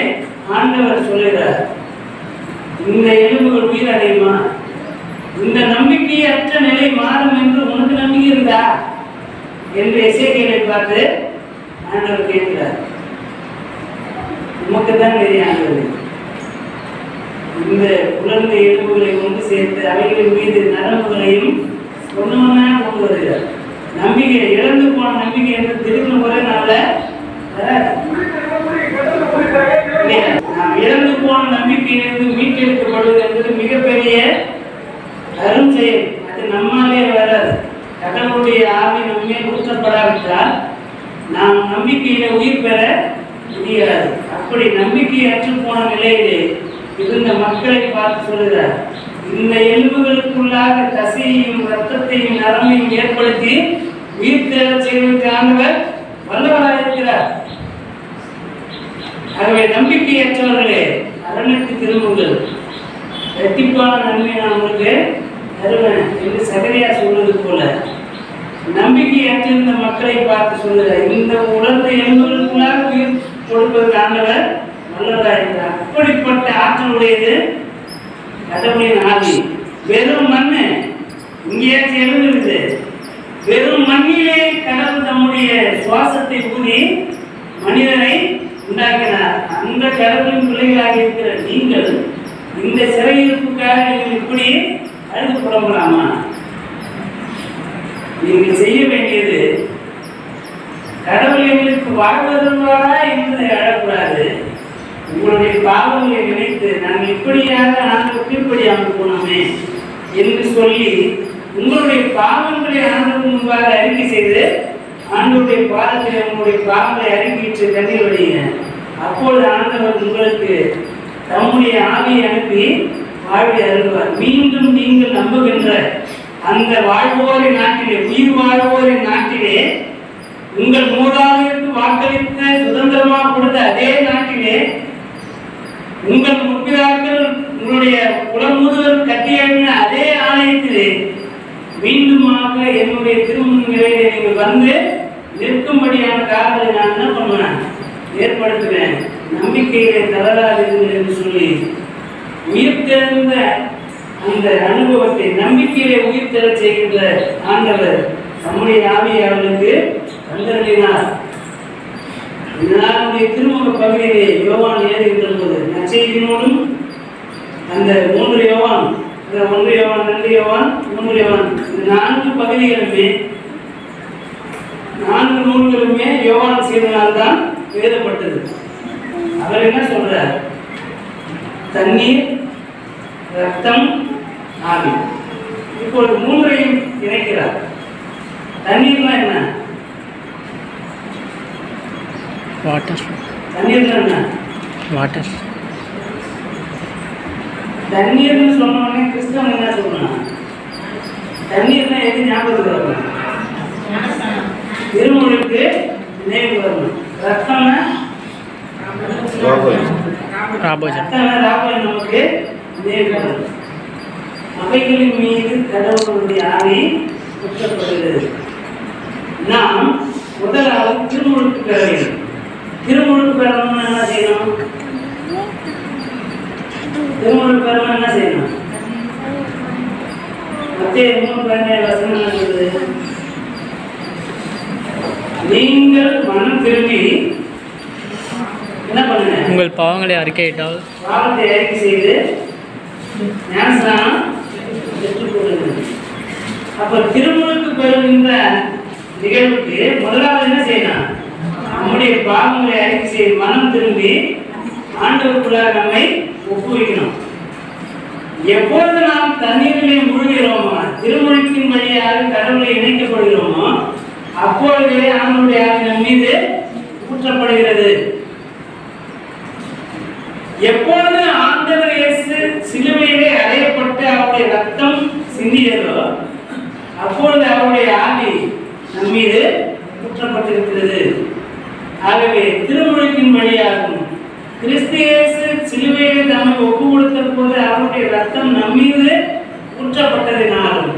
S1: ஆண்டவர் சொல்லுகிறார் இந்த எலும்புகள் உயிர் அடையுமா இந்த நம்பிக்கையற்ற நிலை மாறும் என்று உனக்கு நம்பிக்கை இருந்தா என்று எசேக்கியலை பார்த்து ஆண்டவர் கேட்கிறார் உமக்கு தான் தெரியும் ஆண்டவர் இந்த குழந்தை எலும்புகளை கொண்டு சேர்த்து அவைகளின் மீது நரம்புகளையும் ஒண்ணுமொன்னா கொண்டு வருகிறார் நம்பிக்கை இழந்து போன நம்பிக்கை என்று திரும்ப ஒரே நாள்ல வராது. இல்லையா? நாம் இழந்து போன நம்பிக்கையிலிருந்து மீட்டெடுக்கப்படுவது என்பது மிகப்பெரிய அரும் செயல் அது நம்மாலே வராது கடவுளுடைய ஆவி நம்மே ஊற்றப்படாவிட்டால் நாம் நம்பிக்கையில உயிர் பெற முடியாது அப்படி நம்பிக்கையற்று போன நிலையிலே இருந்த மக்களை பார்த்து சொல்லுகிறார் இந்த எலும்புகளுக்குள்ளாக தசையையும் ரத்தத்தையும் நரம்பையும் ஏற்படுத்தி உயிர் தேடச் செய்வதற்கு ஆண்டவர் வல்லவராக இருக்கிறார் ஆகவே நம்பிக்கையற்றவர்களே அரணுக்கு திரும்புங்கள் இரட்டிப்பான நன்மை நான் உங்களுக்கு தருவேன் என்று சகரியா சொல்வது போல நம்பிக்கையற்றிருந்த மக்களை பார்த்து சொல்லுகிறார் இந்த உலர்ந்த எலும்புகளுக்குள்ளாக உயிர் கொடுப்பதற்கு ஆண்டவர் நல்லவராக இருக்கிறார் அப்படிப்பட்ட ஆற்றலுடையது கடவுளின் ஆவி வெறும் மண்ணு இங்கேயாச்சும் எழுந்துருது வெறும் மண்ணிலே கடவுள் தம்முடைய சுவாசத்தை ஊதி மனிதனை உண்டாக்கினார் அந்த கடவுளின் பிள்ளைகளாக இருக்கிற நீங்கள் இந்த சிறையிருப்புக்காக நீங்கள் இப்படி அழுது புறம்பலாமா நீங்கள் செய்ய வேண்டியது கடவுள் எங்களுக்கு வாழ்வதற்காக என்று அழக்கூடாது உங்களுடைய பாவங்களை நினைத்து நாங்கள் இப்படியாக ஆண்டு கீழ்ப்படியாமல் போனோமே என்று சொல்லி உங்களுடைய பாவங்களை ஆண்டவர் முன்பாக அறிக்கை செய்து ஆண்டவருடைய பாதத்தில் உங்களுடைய பாவங்களை அறிக்கையிட்டு கண்ணீர் வடிங்க அப்பொழுது ஆண்டவர் உங்களுக்கு தம்முடைய ஆவியை அனுப்பி வாழ்வை அருள்வார் மீண்டும் நீங்கள் நம்புகின்ற அந்த வாழ்வோரின் நாட்டிலே உயிர் வாழ்வோரின் நாட்டிலே உங்கள் மூதாதையருக்கு வாக்களித்த சுதந்திரமாக கொடுத்த அதே நாட்டிலே உங்கள் முற்பிதாக்கள் உங்களுடைய குலமுதல் கட்டியெழுந்த அதே ஆலயத்திலே மீண்டுமாக என்னுடைய திருமண நிலையிலே நீங்கள் வந்து நிற்கும்படியான காரணத்தை நான் என்ன பண்ணுவேன் ஏற்படுத்துவேன் நம்பிக்கையிலே தளராதீர்கள் என்று சொல்லி உயிர் தெழுந்த அந்த அனுபவத்தை நம்பிக்கையிலே உயிர் தெழச் செய்கின்ற ஆண்டவர் நம்முடைய ஆவியை அவர்களுக்கு தந்தருளினார் இதனாலுடைய திருமுக பகுதியிலே யோவான் ஏறுகின்ற போது நச்செய்தினோடும் அந்த மூன்று யோவான் இந்த ஒன்று யோவான் ரெண்டு யோவான் மூன்று யோவான் இந்த நான்கு பகுதிகளுமே நான்கு நூல்களுமே யோவான் செய்தனால்தான் எழுதப்பட்டது அவர் என்ன சொல்றார் தண்ணீர் ரத்தம் ஆவி இப்பொழுது மூன்றையும் இணைக்கிறார் தண்ணீர்னா என்ன
S2: வாட்டர்
S1: தண்ணீர்னா என்ன
S2: வாட்டர்
S1: தண்ணீர்னு சொன்ன உடனே கிறிஸ்தவன் என்ன சொல்றான் தண்ணீர்னா எது ஞாபகத்துக்கு வரணும் திருமுழுக்கு நினைவு வரணும் ரத்தம்னா
S2: ராபோஜன்
S1: ரத்தம்னா ராபோஜன் நமக்கு நினைவு வரணும் அவைகளின் மீது கடவுளுடைய ஆவி குற்றப்படுகிறது நாம் முதலாவது திருமுழுக்கு பெற வேண்டும் திருமுழுக்கு பெறணும்னு என்ன செய்யணும் திருமுழுக்கு பெறணும் என்ன செய்யணும் மத்திய மூணு பதினேழு வசனம் என்ன சொல்லுது நீங்கள் மனம் திரும்பி என்ன பண்ணுங்க
S2: உங்கள் பாவங்களை அறிக்கையிட்டால்
S1: பாவத்தை அறிக்கை செய்து ஞானஸ்நானம் பெற்றுக்கொள்ளுங்கள் அப்ப திருமுழுக்கு பெறுகின்ற நிகழ்வுக்கு முதலாவது என்ன செய்யணும் நம்முடைய பாவங்களை அறிக்கை செய்து மனம் திரும்பி ஆண்டவருக்குள்ளாக நம்மை ஒப்புவிக்கணும் எப்பொழுது நாம் தண்ணீரிலே முழுகிறோமோ திருமுழுக்கின் வழியாக கடவுளை இணைக்கப்படுகிறோமோ அப்பொழுதே ஆண்டவருடைய ஆவி நம் மீது ஊற்றப்படுகிறது எப்பொழுது ஆண்டவர் இயேசு சிலுவையிலே அறையப்பட்டு அவருடைய ரத்தம் சிந்தியதோ அப்பொழுது அவருடைய ஆவி நம் மீது ஊற்றப்பட்டிருக்கிறது ஆகவே திருமுழுக்கின் வழியாகும் கிறிஸ்து இயேசு சிலுவையிலே தம்மை ஒப்பு கொடுத்த போது அவருடைய ரத்தம் நம் மீது ஊற்றப்பட்டதினாலும்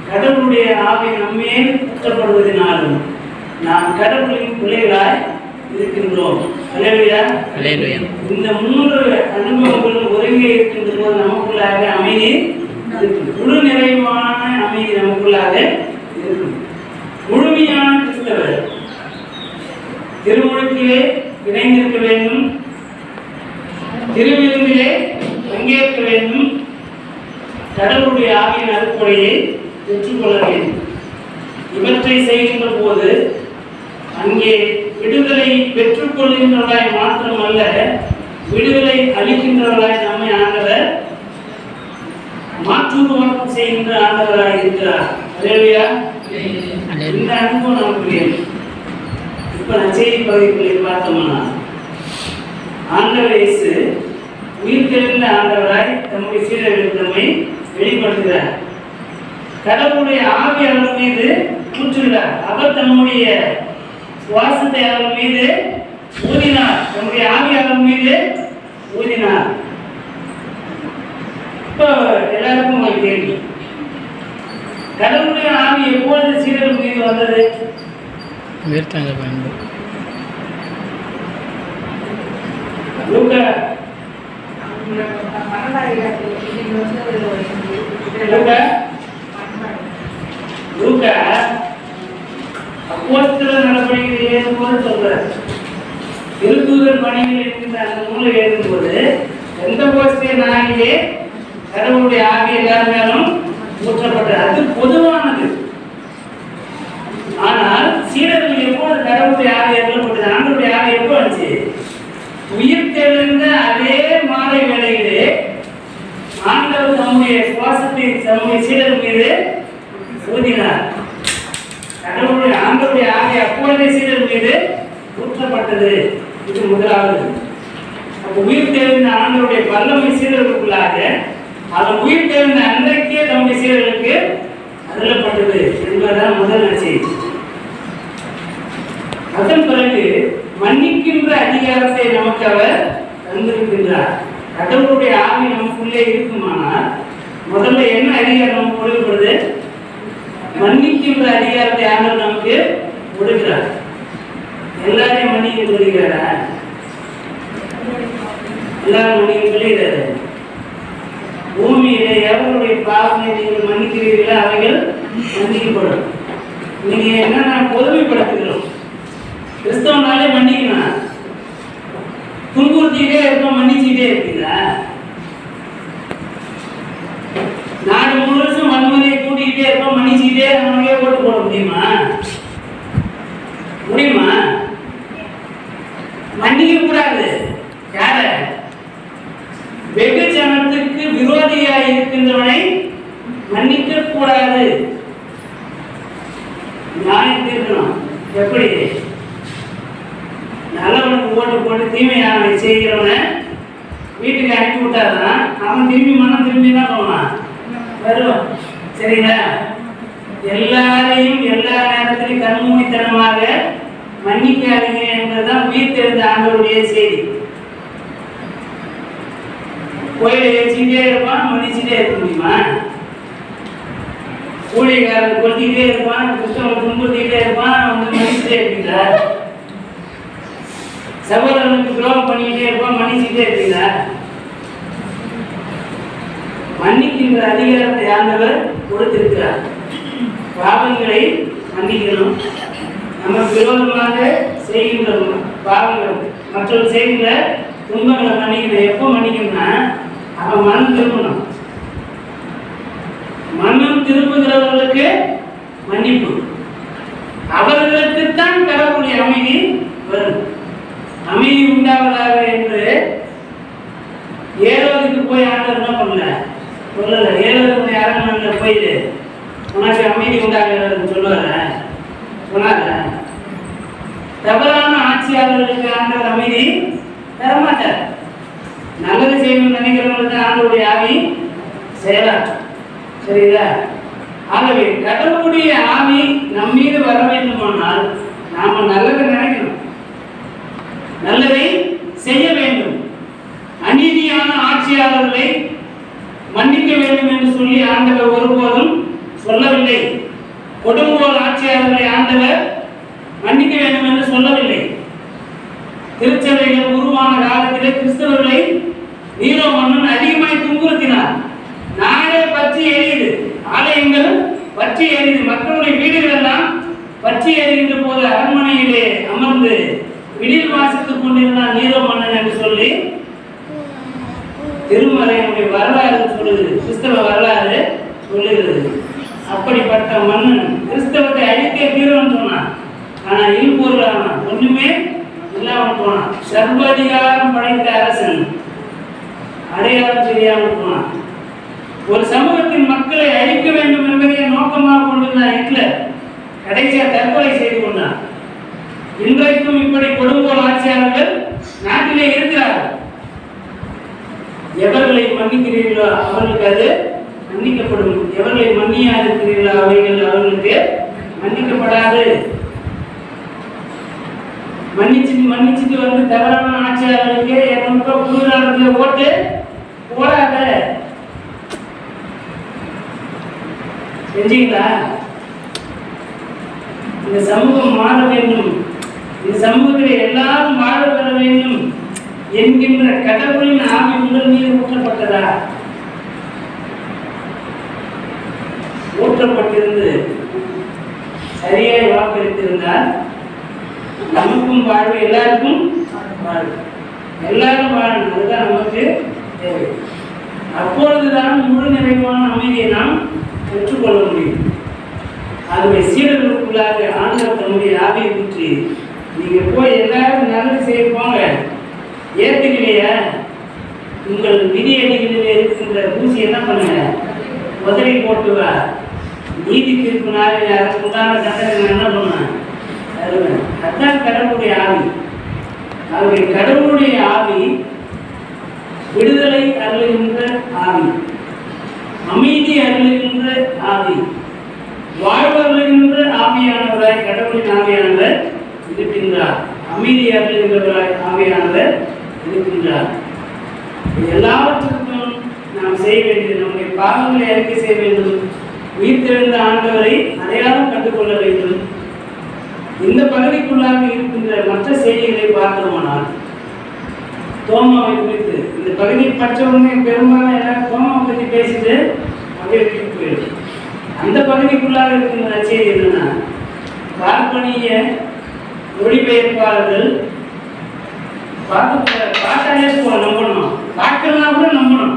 S1: கடவுளுடைய ஆவி நம்மேல் ஊற்றப்படுவதினாலும் நாம் கடவுளின் பிள்ளைகளாய் இருக்கின்றோம் அல்லேலூயா
S2: அலேலுயா
S1: இந்த மூன்று அனுபவங்களும் ஒருங்கே இருக்கின்ற போது நமக்குள்ளாக அமைதி இருக்கும் முழு நிறைவான அமைதி நமக்குள்ளாக இருக்கும் முழுமையான கிறிஸ்தவர் திருமுழுக்கிலே இணைந்திருக்க வேண்டும் திருவிருந்திலே பங்கேற்க வேண்டும் கடவுளுடைய ஆவியின் அறுப்படையை பெற்றுக்கொள்ள வேண்டும் இவற்றை செய்கின்ற போது அங்கே விடுதலை பெற்றுக்கொள்கின்றவர்களாய் மாத்திரமல்ல விடுதலை அளிக்கின்றவர்களாய் நம்மை ஆண்டவர் மாற்றுருவாக்கம் செய்கின்ற ஆண்டவராய் இருக்கிறார் அல்லேலூயா இந்த அனுபவம் நமக்கு வேணும் இப்ப நச்செய்தி பகுதிகளை பார்த்தோம்னா ஆண்டவர் இயேசு உயிர்த்தெழுந்த ஆண்டவராய் தம்முடைய சீடர்களுக்கு நம்மை வெளிப்படுத்துகிறார் கடவுளுடைய ஆவி அவர் மீது ஊற்றுகிறார் அவர் தம்முடைய சுவாசத்தை அவர் மீது ஊதினார் தம்முடைய ஆவி அவர் மீது ஊதினார் இப்போ எல்லாருக்கும் ஒரு கேள்வி கடவுளுடைய ஆவி எப்பொழுது சீடர்கள் மீது வந்தது
S2: உயிர்த்தெழுந்த பயன்பு
S1: லூக்கா லூக்கா லூக்கா அப்போஸ்தல நடவடிக்கை ஏறும்போது சொல்றார் திருத்தூதர் பணியில் இருக்கின்ற அந்த நூலை எழுதும்போது எந்த போஸ்டே நாளிலே கடவுளுடைய ஆவி எல்லார் மேலும் ஊற்றப்பட்டது அது பொதுவானது ஆனால் சீடர்கள் எப்போது கடவுளுடைய ஆவி ஏற்றப்பட்டது ஆண்டவருடைய ஆவி எப்போ வந்துச்சு உயிர் தெழுந்த அதே மாலை வேளையிலே ஆண்டவர் தம்முடைய சுவாசத்தை தம்முடைய சீடர் மீது ஊதினார் கடவுளுடைய ஆண்டவருடைய ஆவி அப்பொழுதே சீடர் மீது ஊற்றப்பட்டது இது முதலாவது அப்ப உயிர் தெழுந்த ஆண்டவருடைய வல்லமை சீடர்களுக்குள்ளாக அதன் உயிர் தெழுந்த அன்றைக்கே தம்முடைய சீடர்களுக்கு அருளப்பட்டது என்பதுதான் முதல் நற்செய்தி அதன் பிறகு மன்னிக்கின்ற அதிகாரத்தை நமக்கு அவர் தந்திருக்கின்றார் கடவுளுடைய ஆவி நமக்குள்ளே இருக்குமானால் முதல்ல என்ன அதிகாரம் நமக்கு கொடுக்கப்படுது மன்னிக்கின்ற அதிகாரத்தை ஆண்டவர் நமக்கு கொடுக்கிறார் எல்லாரையும் மன்னிக்க சொல்லுகிறாரா எல்லாரும் மன்னிக்க சொல்லுகிறாரு பூமியிலே எவருடைய பாவங்களை நீங்கள் மன்னிக்கிறீர்களோ அவைகள் மன்னிக்கப்படும் நீங்க என்னன்னா பொதுமைப்படுத்துகிறோம் கிறிஸ்தவனாலே மன்னிக்கணும் துன்புறுத்திக்கிட்டே இருக்கோம் மன்னிச்சுக்கிட்டே இருக்கீங்களா நாடு முழுசும் வன்முறையை கூட்டிக்கிட்டே இருக்கோம் மன்னிச்சுக்கிட்டே அவனுக்கே ஓட்டு போட முடியுமா முடியுமா மன்னிக்க கூடாது யார வெகுஜனத்துக்கு விரோதியாய் இருக்கின்றவனை மன்னிக்க கூடாது நியாயம் தீர்க்கணும் எப்படி நல்லவனுக்கு ஓட்டு போட்டு தீமையானவை செய்கிறவனை வீட்டுக்கு அனுப்பி விட்டாருன்னா அவன் திரும்பி மனம் திரும்பி தான் போவான் வருவான் சரிங்களா எல்லாரையும் எல்லா நேரத்திலும் கண்மூடித்தனமாக மன்னிக்காதீங்க என்பதுதான் உயிர் தெரிந்த ஆண்டவருடைய செய்தி கோயிலை எரிச்சுக்கிட்டே இருப்பான் மன்னிச்சுட்டே இருக்க முடியுமா ஊழியக்காரன் கொளுத்திக்கிட்டே இருப்பான் கிறிஸ்தவன் துன்புறுத்திக்கிட்டே இருப்பான் வந்து மன்னிச்சுட்டே இருப்பீங்களா சகோதரனுக்கு துரோகம் பண்ணிக்கிட்டே இருப்பான் மன்னிச்சுட்டே இருப்பீங்களா மன்னிக்கின்ற அதிகாரத்தை ஆண்டவர் கொடுத்திருக்கிறார் பாவங்களை மன்னிக்கணும் நமக்கு விரோதமாக செய்கின்ற பாவங்கள் மற்றவர்கள் செய்கின்ற துன்பங்களை மன்னிக்கணும் எப்போ மன்னிக்கணும்னா அவன் மனம் திரும்பணும் மனம் திரும்புகிறவர்களுக்கு மன்னிப்பு அவர்களுக்குத்தான் கடவுளுடைய அமைதி வரும் அமைதி உண்டாவதாக என்று ஏரோதுக்கு போய் ஆண்டவர் என்ன பண்ணல சொல்லல ஏரோதுடைய அரண்மனையில் போயிட்டு உனக்கு அமைதி உண்டாகிறதுன்னு சொல்லுவார சொன்னார தவறான ஆட்சியாளர்களுக்கு ஆண்டவர் அமைதி தரமாட்டார் நல்லது செய்யணும்னு நினைக்கிறவங்களுக்கு ஆண்டவருடைய ஆவி செயலாற்றும் சரிங்களா ஆகவே கடவுளுடைய ஆவி நம் மீது வர வேண்டுமானால் நாம நல்லதை நினைக்கணும் நல்லதை செய்ய வேண்டும் அநீதியான ஆட்சியாளர்களை மன்னிக்க வேண்டும் என்று சொல்லி ஆண்டவர் ஒருபோதும் சொல்லவில்லை கொடுங்கோல் ஆட்சியாளர்களை ஆண்டவர் மன்னிக்க வேண்டும் என்று சொல்லவில்லை திருச்சபைகள் உருவான காலத்திலே கிறிஸ்தவர்களை நீரோ மன்னன் அதிகமாய் துன்புறுத்தினார் நாடே பற்றி எரியுது ஆலயங்கள் பற்றி எரியுது மக்களுடைய வீடுகள் எல்லாம் பற்றி எரிகின்ற போது அரண்மனையிலே அமர்ந்து விடில் வாசித்துக் கொண்டிருந்தான் நீரோ மன்னன் என்று சொல்லி திருமறையினுடைய வரலாறு சொல்லுது கிறிஸ்தவ வரலாறு சொல்லுகிறது அப்படிப்பட்ட மன்னன் கிறிஸ்தவத்தை அழித்தே தீர்வன் சொன்னான் ஆனா இல்பொருள் ஆனான் ஒண்ணுமே இல்லாமல் போனான் சர்வதிகாரம் படைத்த அரசன் அடையாளம் தெரியாமல் போனான் ஒரு சமூகத்தின் மக்களை அழிக்க வேண்டும் என்பதை நோக்கமாக கொண்டிருந்தான் ஹிட்லர் கடைசியா தற்கொலை செய்து கொண்டான் இன்றைக்கும் இப்படி கொடுங்கோல் ஆட்சியாளர்கள் நாட்டிலே இருக்கிறார்கள் எவர்களை மன்னிக்கிறீர்களோ அவர்களுக்கு அது மன்னிக்கப்படும் எவர்களை மன்னியா இருக்கிறீர்களோ அவைகள் அவர்களுக்கு மன்னிக்கப்படாது மன்னிச்சுட்டு மன்னிச்சுட்டு வந்து தவறான ஆட்சியாளர்களுக்கு இரநூறுபா குளிராளர்களை ஓட்டு போடாத செஞ்சீங்களா இந்த சமூகம் மாற வேண்டும் இந்த சமூகத்தில் எல்லாரும் வாழ பெற வேண்டும் என்கின்ற கடவுளின் ஆவி உங்கள் மீது ஊற்றப்பட்டதா ஊற்றப்பட்டிருந்து சரியாய் வாக்களித்திருந்தால் நமக்கும் வாழ்வு எல்லாருக்கும் வாழ்வு எல்லாரும் வாழணும் அதுதான் நமக்கு தேவை அப்பொழுதுதான் முழு நிறைவான அமைதியை நாம் பெற்றுக்கொள்ள முடியும் ஆகவே சீடர்களுக்குள்ளாக ஆண்டவர் தன்னுடைய ஆவியை ஊற்றி நீங்க போய் எல்லாரும் நல்லது செய்ய போங்க ஏத்துக்கலையா உங்கள் விதியடிகளில் இருக்கின்ற ஊசி என்ன பண்ணுங்க உதவி போட்டு வா நீதி தீர்ப்பு நாளில் அதற்கு உண்டான தண்டனை நான் என்ன பண்ணேன் தருவேன் அதுதான் கடவுளுடைய ஆவி ஆகவே கடவுளுடைய ஆவி விடுதலை அருளுகின்ற ஆவி அமைதி அருளுகின்ற ஆவி வாழ்வருகின்ற ஆவியானவராய் கடவுளின் ஆவியானவர் இருக்கின்றார் அமைதி அருளுகின்றவராய் ஆவியானவர் இருக்கின்றார் இது எல்லாவற்றுக்கும் நாம் செய்ய வேண்டியது நம்முடைய பாவங்களை அறிக்கை செய்ய வேண்டும் உயிர்த்தெழுந்த ஆண்டவரை அடையாளம் கண்டுகொள்ள வேண்டும் இந்த பகுதிக்குள்ளாக இருக்கின்ற மற்ற செய்திகளை பார்த்தோமானால் தோமாவை குறித்து இந்த பகுதி பற்றவங்க பெரும்பாலும் எல்லாரும் தோமாவை பற்றி பேசிட்டு அப்படியே விட்டுட்டு போயிடும் அந்த பகுதிக்குள்ளாக இருக்கின்ற நற்செய்தி என்னன்னா பார்ப்பனிய மொழிபெயர்ப்பாளர்கள் பார்க்க பார்த்தாலே போ நம்பணும் பார்க்கலாம் கூட நம்பணும்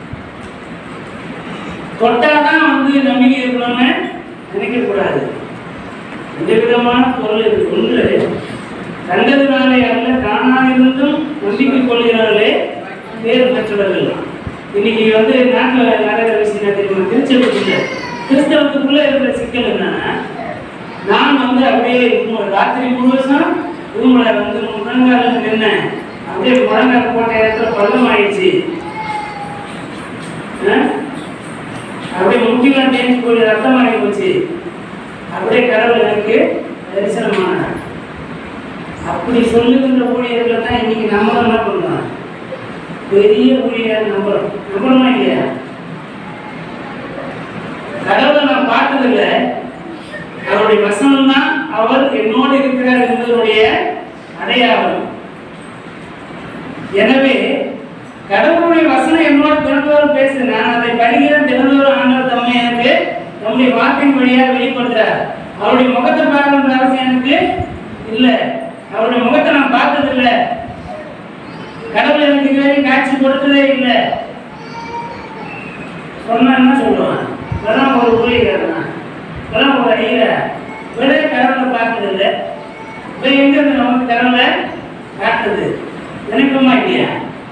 S1: தொட்டாதான் வந்து நம்பிக்கை இருக்கணும்னு நினைக்கக்கூடாது ரெண்டு விதமான பொருள் இருக்கு ஒன்று கண்டதுனாலே அல்ல காணாதிருந்தும் நம்பிக்கை கொள்கிறார்களே பேர் பெற்றவர்கள் இன்னைக்கு வந்து நாட்டில் நடக்கிற விஷயம் என்ன தெரியுமா திருச்செல்வத்துக்குள்ள கிறிஸ்தவத்துக்குள்ள இருக்கிற சிக்கல் என்னன்னா நான் வந்து அப்படியே மு- ராத்திரி முழுவதும் ரூம்ல வந்து முழங்கால நின்னேன் அப்படியே முழங்கால் போட்ட இடத்துல பள்ளம் ஆயிடுச்சு ஆ? அப்படியே முட்டிலாம் தேஞ்சு போய் ரத்தம் ஆகி போச்சு அப்படியே கடவுள் எனக்கு தரிசனமானார் அப்படி சொல்லுகின்ற ஊழியர்களை தான் இன்னைக்கு நம்ம என்ன பண்றோம் பெரிய ஊழியர் நம்புறோம் நம்புறோமா இல்லையா கடவுளை நான் பார்த்ததில்ல அவருடைய வசனம் தான் அவர் என்னோடு இருக்கிறார் என்பதனுடைய அடையாளம் எனவே கடவுளுடைய வசனம் என்னோட தினந்தோறும் பேசுது நான் அதை படிக்கிறேன் தினந்தோறும் ஆண்டவர் தம்மை எனக்கு நம்முடைய வாக்கின் வழியாக வெளிப்படுத்துறார் அவருடைய முகத்தை பார்க்கணுன்ற அவசியம் எனக்கு இல்லை அவருடைய முகத்தை நான் பார்த்தது இல்லை கடவுள் எனக்கு இதுவரை காட்சி கொடுத்ததே இல்லை சொன்னா என்ன சொல்லுவான் இப்பதான் ஒரு ஊழியக்காரனா இப்பதான் ஒரு ஐயா இவரே கடவுளை பார்த்தது இல்லை இப்போ எங்க இருந்து நமக்கு கடவுளை காட்டுது நினைப்போமா இல்லையா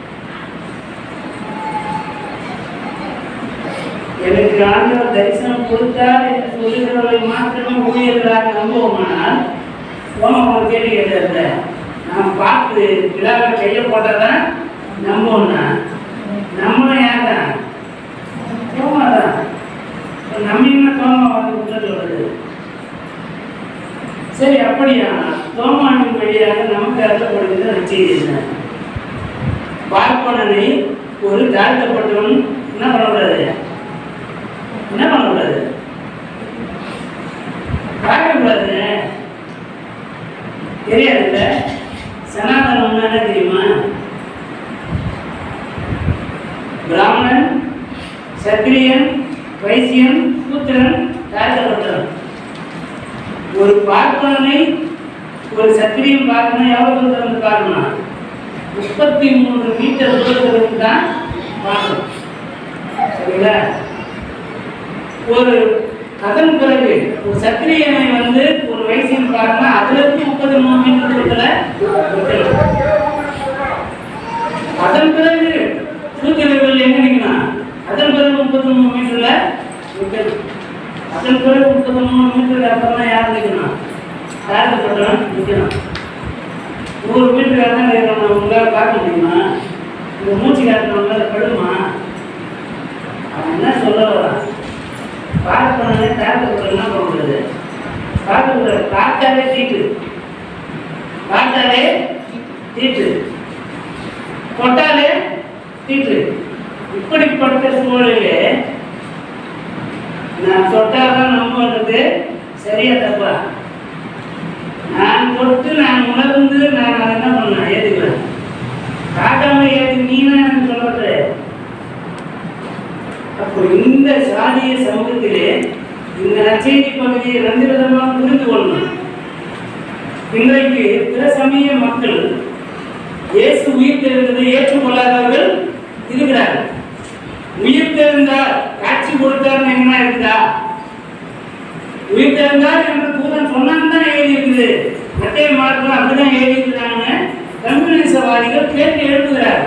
S1: எனக்கு ஆண்டவர் தரிசனம் கொடுத்தார் என்று சொல்லுகிறவர்களை மாத்திரமே ஊழியர்களாக நம்புவோமானால் ஓமம் ஒரு கேள்வி கேட்டதில்ல நாம் பார்த்து விழாவை கையை போட்டதான் நம்புவோம்னா நம்மளும் யார் தான் தோமா தான் நம்பினா தோமா வந்து குற்றத்தில் வருது சரி அப்படியா தோமாவின் வழியாக நமக்கு அர்த்தப்படுகிறது நச்செய்தி என்ன பார்ப்பனனை ஒரு தாழ்த்தப்பட்டவன் என்ன பண்ணக்கூடாது என்ன பண்ணக்கூடாது பார்க்கக்கூடாது தெரியாதுல்ல சனாதனம்னா என்ன தெரியுமா பிராமணன் சத்திரியன் வைசியன் சூத்திரன் தாழ்த்தப்பட்டவன் ஒரு பார்ப்பனனை ஒரு சத்திரியன் பார்க்கணும் எவ்வளவு தூரத்தில் பார்க்கணும் முப்பத்தி மூன்று மீட்டர் தூரத்திலிருந்து தான் பார்க்கணும் சரிங்களா ஒரு அதன் பிறகு ஒரு சத்திரியனை வந்து ஒரு வைசியன் பார்க்கணும் அதுல இருந்து முப்பத்தி மூணு மீட்டர் தூரத்தில் வைக்கலாம். அதன் பிறகு சூத்திரர்கள் எங்க நிற்கணும் அதன் பிறகு முப்பத்தி மூணு மீட்டர்ல நிற்கணும் அதன் பிறகு முப்பத்தி மூணு மீட்டருக்கு அப்புறம் தான் யார் நிற்கணும் தாழ்த்தப்பட்டவன் நிற்கணும் நூறு மீட்டர் தான் நிற்கணும் உங்களால் பார்க்க முடியுமா இந்த மூச்சு காட்டுறவங்களால படுமா அவன் என்ன சொல்ல வரான் பார்ப்பனே தாழ்த்தப்பட்ட என்ன பண்ணுறது பார்க்கக்கூடாது பார்த்தாலே தீட்டு பார்த்தாலே தீட்டு தொட்டாலே தீட்டு இப்படிப்பட்ட சூழலிலே நான் தொட்டாதான் நம்புறது சரியா தப்பா நான் தொட்டு நான் உணர்ந்து நான் அதை என்ன பண்ணேன் ஏத்துக்கிறேன் காட்டாம ஏத்து நீ தான் எனக்கு சொல்றது அப்போ இந்த சாதிய சமூகத்திலே இந்த நச்செய்தி பகுதியை ரெண்டு விதமாக புரிந்து கொள்ளணும் இன்றைக்கு பிற சமய மக்கள் இயேசு உயிர் தெரிந்ததை ஏற்றுக்கொள்ளாதவர்கள் இருக்கிறார்கள் உயிர் தெரிந்தார் காட்சி கொடுத்தார் என்ன இருக்குதா உயிர் தெரிந்தார் என்று தூதன் சொன்னான்னு தான் எழுதி இருக்குது மத்திய மார்க்கம் அப்படிதான் எழுதி இருக்கிறாங்க கம்யூனிசவாதிகள் கேட்டு எழுப்புகிறார்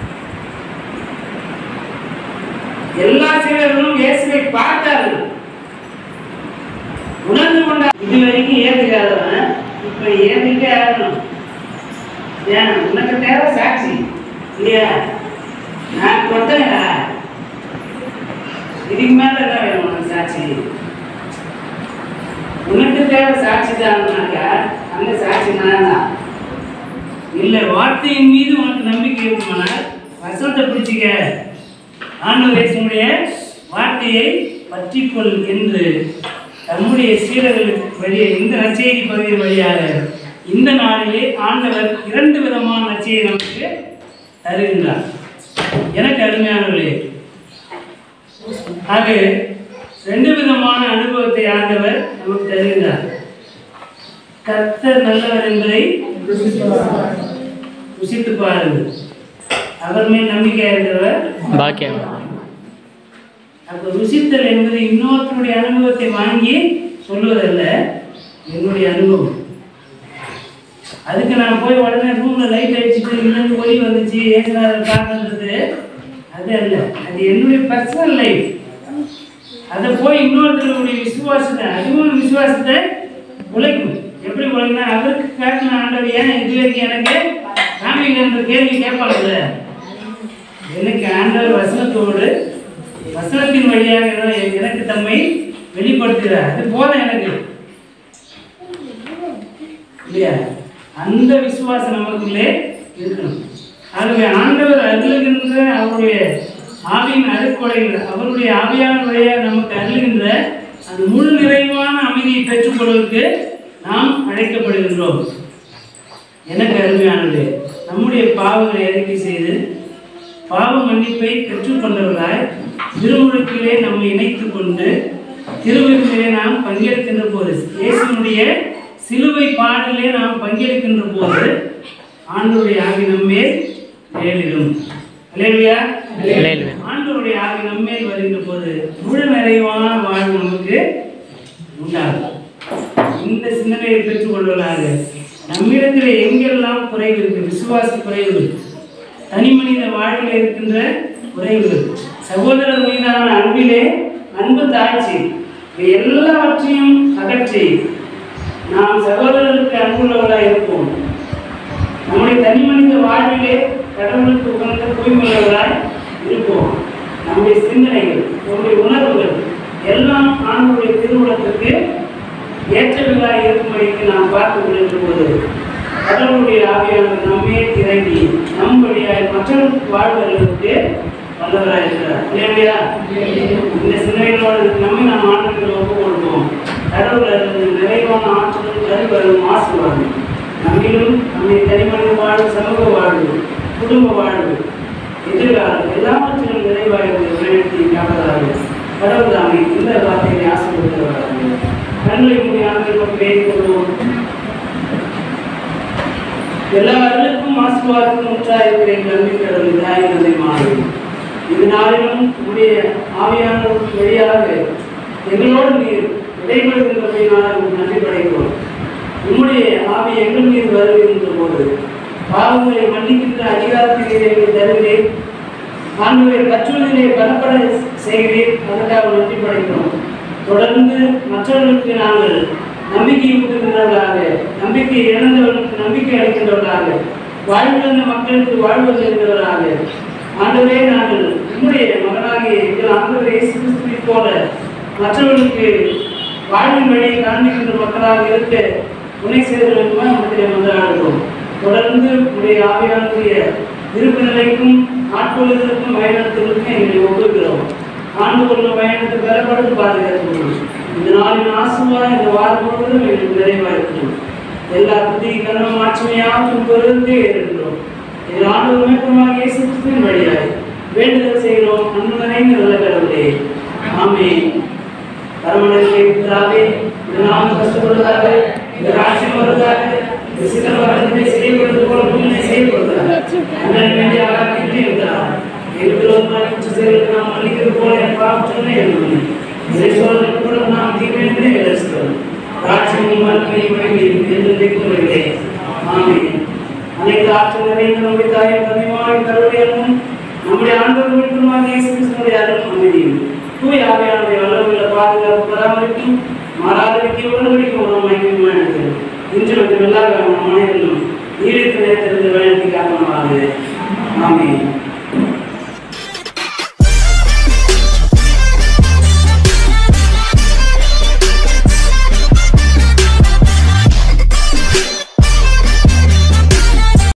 S1: எல்லா சீடர்களும் இயேசுவை பார்த்தார்கள் உணர்ந்து கொண்டார் இது வரைக்கும் ஏத்துக்காதவன் இப்ப ஏத்துக்கே ஆகணும் ஏன் உனக்கு தேவை சாட்சி இல்லையா நான் கொத்தனையா இதுக்கு மேல என்ன வேணும் உனக்கு சாட்சி உனக்கு தேவை சாட்சி தான்னாக்கா அந்த சாட்சி நான் தான் இல்லை வார்த்தையின் மீது உனக்கு நம்பிக்கை இருக்குமானால் வசனத்தை பிடிச்சிக்க ஆண்டவர் இயேசுடைய வார்த்தையை பற்றிக்கொள் என்று தம்முடைய சீடர்களுக்கு வழியே இந்த நற்செய்தி பகுதி வழியாக இந்த நாளிலே ஆண்டவர் இரண்டு விதமான நற்செய்தி நமக்கு தருகின்றார் எனக்கு அருமையானவர்களே ஆக ரெண்டு விதமான அனுபவத்தை ஆண்டவர் நமக்கு தருகின்றார் கர்த்தர் நல்லவர் என்பதை ருசித்து பாருங்கள் அவர் மேல் நம்பிக்கை இருக்கிறவர்
S2: பாக்கியம்
S1: அப்போ ருசித்தல் என்பது இன்னொருத்தருடைய அனுபவத்தை வாங்கி சொல்லுவதல்ல என்னுடைய அனுபவம் அதுக்கு நான் போய் உடனே ரூம்ல லைட் அடிச்சுட்டு இங்கிருந்து ஒளி வந்துச்சு ஏசுநாதர் பார்க்கறது அது அல்ல அது என்னுடைய பர்சனல் லைஃப் அதை போய் இன்னொருத்தருடைய விசுவாசத்தை அதுவும் விசுவாசத்தை உழைக்கும் எப்படி உழைக்குன்னா அவருக்கு காட்டின ஆண்டவர் ஏன் இது வரைக்கும் எனக்கு காமிங்கன்ற கேள்வி கேட்பாங்கல்ல எனக்கு ஆண்டவர் வசனத்தோடு வசனத்தின் வழியாக என- எனக்கு தம்மை வெளிப்படுத்துகிறார் அது போதும் எனக்கு இல்லையா அந்த விசுவாசம் நமக்குள்ளே இருக்கணும் ஆகவே ஆண்டவர் அருளுகின்ற அவருடைய ஆவியின் அருட்கொடைகள் அவருடைய ஆவியான வழியாக நமக்கு அருளுகின்ற அந்த முழு நிறைவான அமைதியை பெற்றுக்கொள்வதற்கு நாம் அழைக்கப்படுகின்றோம் எனக்கு அருமையானது நம்முடைய பாவங்களை அறிக்கை செய்து பாவ மன்னிப்பை பெற்றுக்கொண்டவர்களாய் திருமுழுக்கிலே நம்மை இணைத்துக் கொண்டு திருவிருந்திலே நாம் பங்கெடுக்கின்ற போது இயேசுனுடைய சிலுவை பாடலே நாம் பங்கெடுக்கின்ற போது ஆண்டவருடைய ஆவி நம்மேல் மேலிடும் இல்லையா
S2: அல்லேலூயா.
S1: ஆண்டவருடைய ஆவி நம்மேல் வருகின்ற போது முழு நிறைவான வாழ்வு நமக்கு உண்டாகும் இந்த சிந்தனையை பெற்றுக்கொள்வதாக நம்மிடத்தில் எங்கெல்லாம் குறைவு இருக்கு விசுவாச குறைவு தனி மனித வாழ்வில் இருக்கின்ற குறைவுகள் சகோதரர் மீதான அன்பிலே அன்பு தாழ்ச்சி இவை எல்லாவற்றையும் அகற்றி நாம் சகோதரருக்கு அன்புள்ளவர்களாக இருப்போம் நம்முடைய தனி மனித வாழ்விலே கடவுளுக்கு உகந்த தூய்மையுள்ளவர்களாய் இருப்போம் நம்முடைய சிந்தனைகள் நம்முடைய உணர்வுகள் எல்லாம் ஆண்டுடைய திருவுளத்திற்கு ஏற்றவர்களாய் இருக்கும்படிக்கு நாம் பார்த்து கொண்டிருந்த போது கடவுளுடைய ஆவியானவர் நம்மே இறங்கி நம் வழியாய் மற்றவர்களுக்கு வாழ்வதற்கு வல்லவராய் இருக்கிறார் இல்லையா இந்த சிந்தனைகளோடு நம்மை நாம் ஆண்டுகளை ஒப்பு கொடுப்போம் கடவுள் அதில் நிறைவான ஆற்றலும் கருவரும் ஆசீர்வாதம் நம்மிலும் நம்மை தனிமனித வாழ்வு சமூக வாழ்வு குடும்ப வாழ்வு எதிர்காலம் எல்லாவற்றிலும் நிறைவாய்ந்து வழிநடத்தி காப்பதாக கடவுள் தாமே இந்த வார்த்தையை ஆசைப்படுத்துவார்கள் கண்களை மூடி ஆண்கள் பேசிக் கொள்வோம் எல்லா அருளுக்கும் ஆசீர்வாதத்துக்கும் உற்றாயிருக்கிற எங்கள் அன்பின் கடவுள் தாய் தந்தை மாறி இது நாளிலும் உடைய ஆவியான வழியாக எங்களோடு நீர் இடைபெறுகின்றபடியினால் உங்களுக்கு நன்றி படைக்கிறோம் உம்முடைய ஆவி எங்கள் மீது வருகின்ற போது பாவங்களை மன்னிக்கின்ற அதிகாரத்திலே எங்கள் தருகிறேன் ஆண்டவரை கற்றுவதிலே பலப்பட செய்கிறேன் அதற்காக நன்றி படைக்கிறோம் தொடர்ந்து மற்றவர்களுக்கு நாங்கள் நம்பிக்கை ஊட்டுகின்றவர்களாக நம்பிக்கை இழந்தவர்களுக்கு நம்பிக்கை அளிக்கின்றவர்களாக வாழ்விழந்த மக்களுக்கு வாழ்வு தருகிறவர்களாக ஆண்டவரே நாங்கள் உம்முடைய மகனாகிய எங்கள் ஆண்டவரை இயேசு கிறிஸ்துவை போல மற்றவர்களுக்கு வாழ்வின் வழியை காண்பிக்கின்ற மக்களாக இருக்க துணை செய்த வேண்டுமா நம்மிடத்தில் மன்றாடுகிறோம் தொடர்ந்து உடைய ஆவியானுடைய இருப்பு நிலைக்கும் ஆட்கொள்வதற்கும் பயணத்திற்கும் எங்களை ஒப்புகிறோம் ஆண்டு கொள்ளும் பயணத்தை பெறப்படுத்து பாதுகாத்துள்ளோம் இந்த நாளின் ஆசுவாக இந்த வாரம் முழுவதும் எங்களுக்கு நிறைவாயிருக்கும் எல்லா புதிய கண்ணம் ஆட்சிமையாகவும் பொருந்தே இருக்கிறோம் இது ஆண்டு மேற்கமாக இயேசு கிறிஸ்துவின் வழியாக வேண்டுதல் செய்கிறோம் அன்பு நிறைந்த நல்ல கடவுளே ஆமே பரமனே பிதாவே இந்த நாம் கஷ்டப்படுவதாக இந்த ராட்சியம் வருவதாக இந்த சித்தம் வரதை செய்யப்படுவது போல உண்மை செய்யப்படுவதாக அண்ணன் வேண்டிய ஆராய்ச்சி இருந்தார் எதிர்ப்புறமான குற்ற செயலுக்கு நாம் மன்னிக்கிறது போல என் பாவத்தினை எழுதும் இதை சொல்ல கூட நாம் தீமையிலே எழுதுகிறோம் ராட்சியம் மறுமை மகிமை என்று கூறுகிறே ஆமென் அனைத்து ஆற்றல் நிறைந்த நம்முடைய தாயை தந்தைமாய் கருடையனும் நம்முடைய ஆண்டவர் மீட்புமாக இயேசு கிறிஸ்துவினுடைய அருள் அமைதியும் தூய் ஆவியானுடைய வல்லமையுள்ள பாதுகாப்பு பராமரிக்கும் மாறாதிருக்கை உடன்படிக்கை ஒரு மகிமையுமா இருக்கிறது இன்று மற்றும் எல்லா நம் அனைவரும் நீடித்த நேரத்திலிருந்து வழிநடத்தி காரணமாக ஆமென்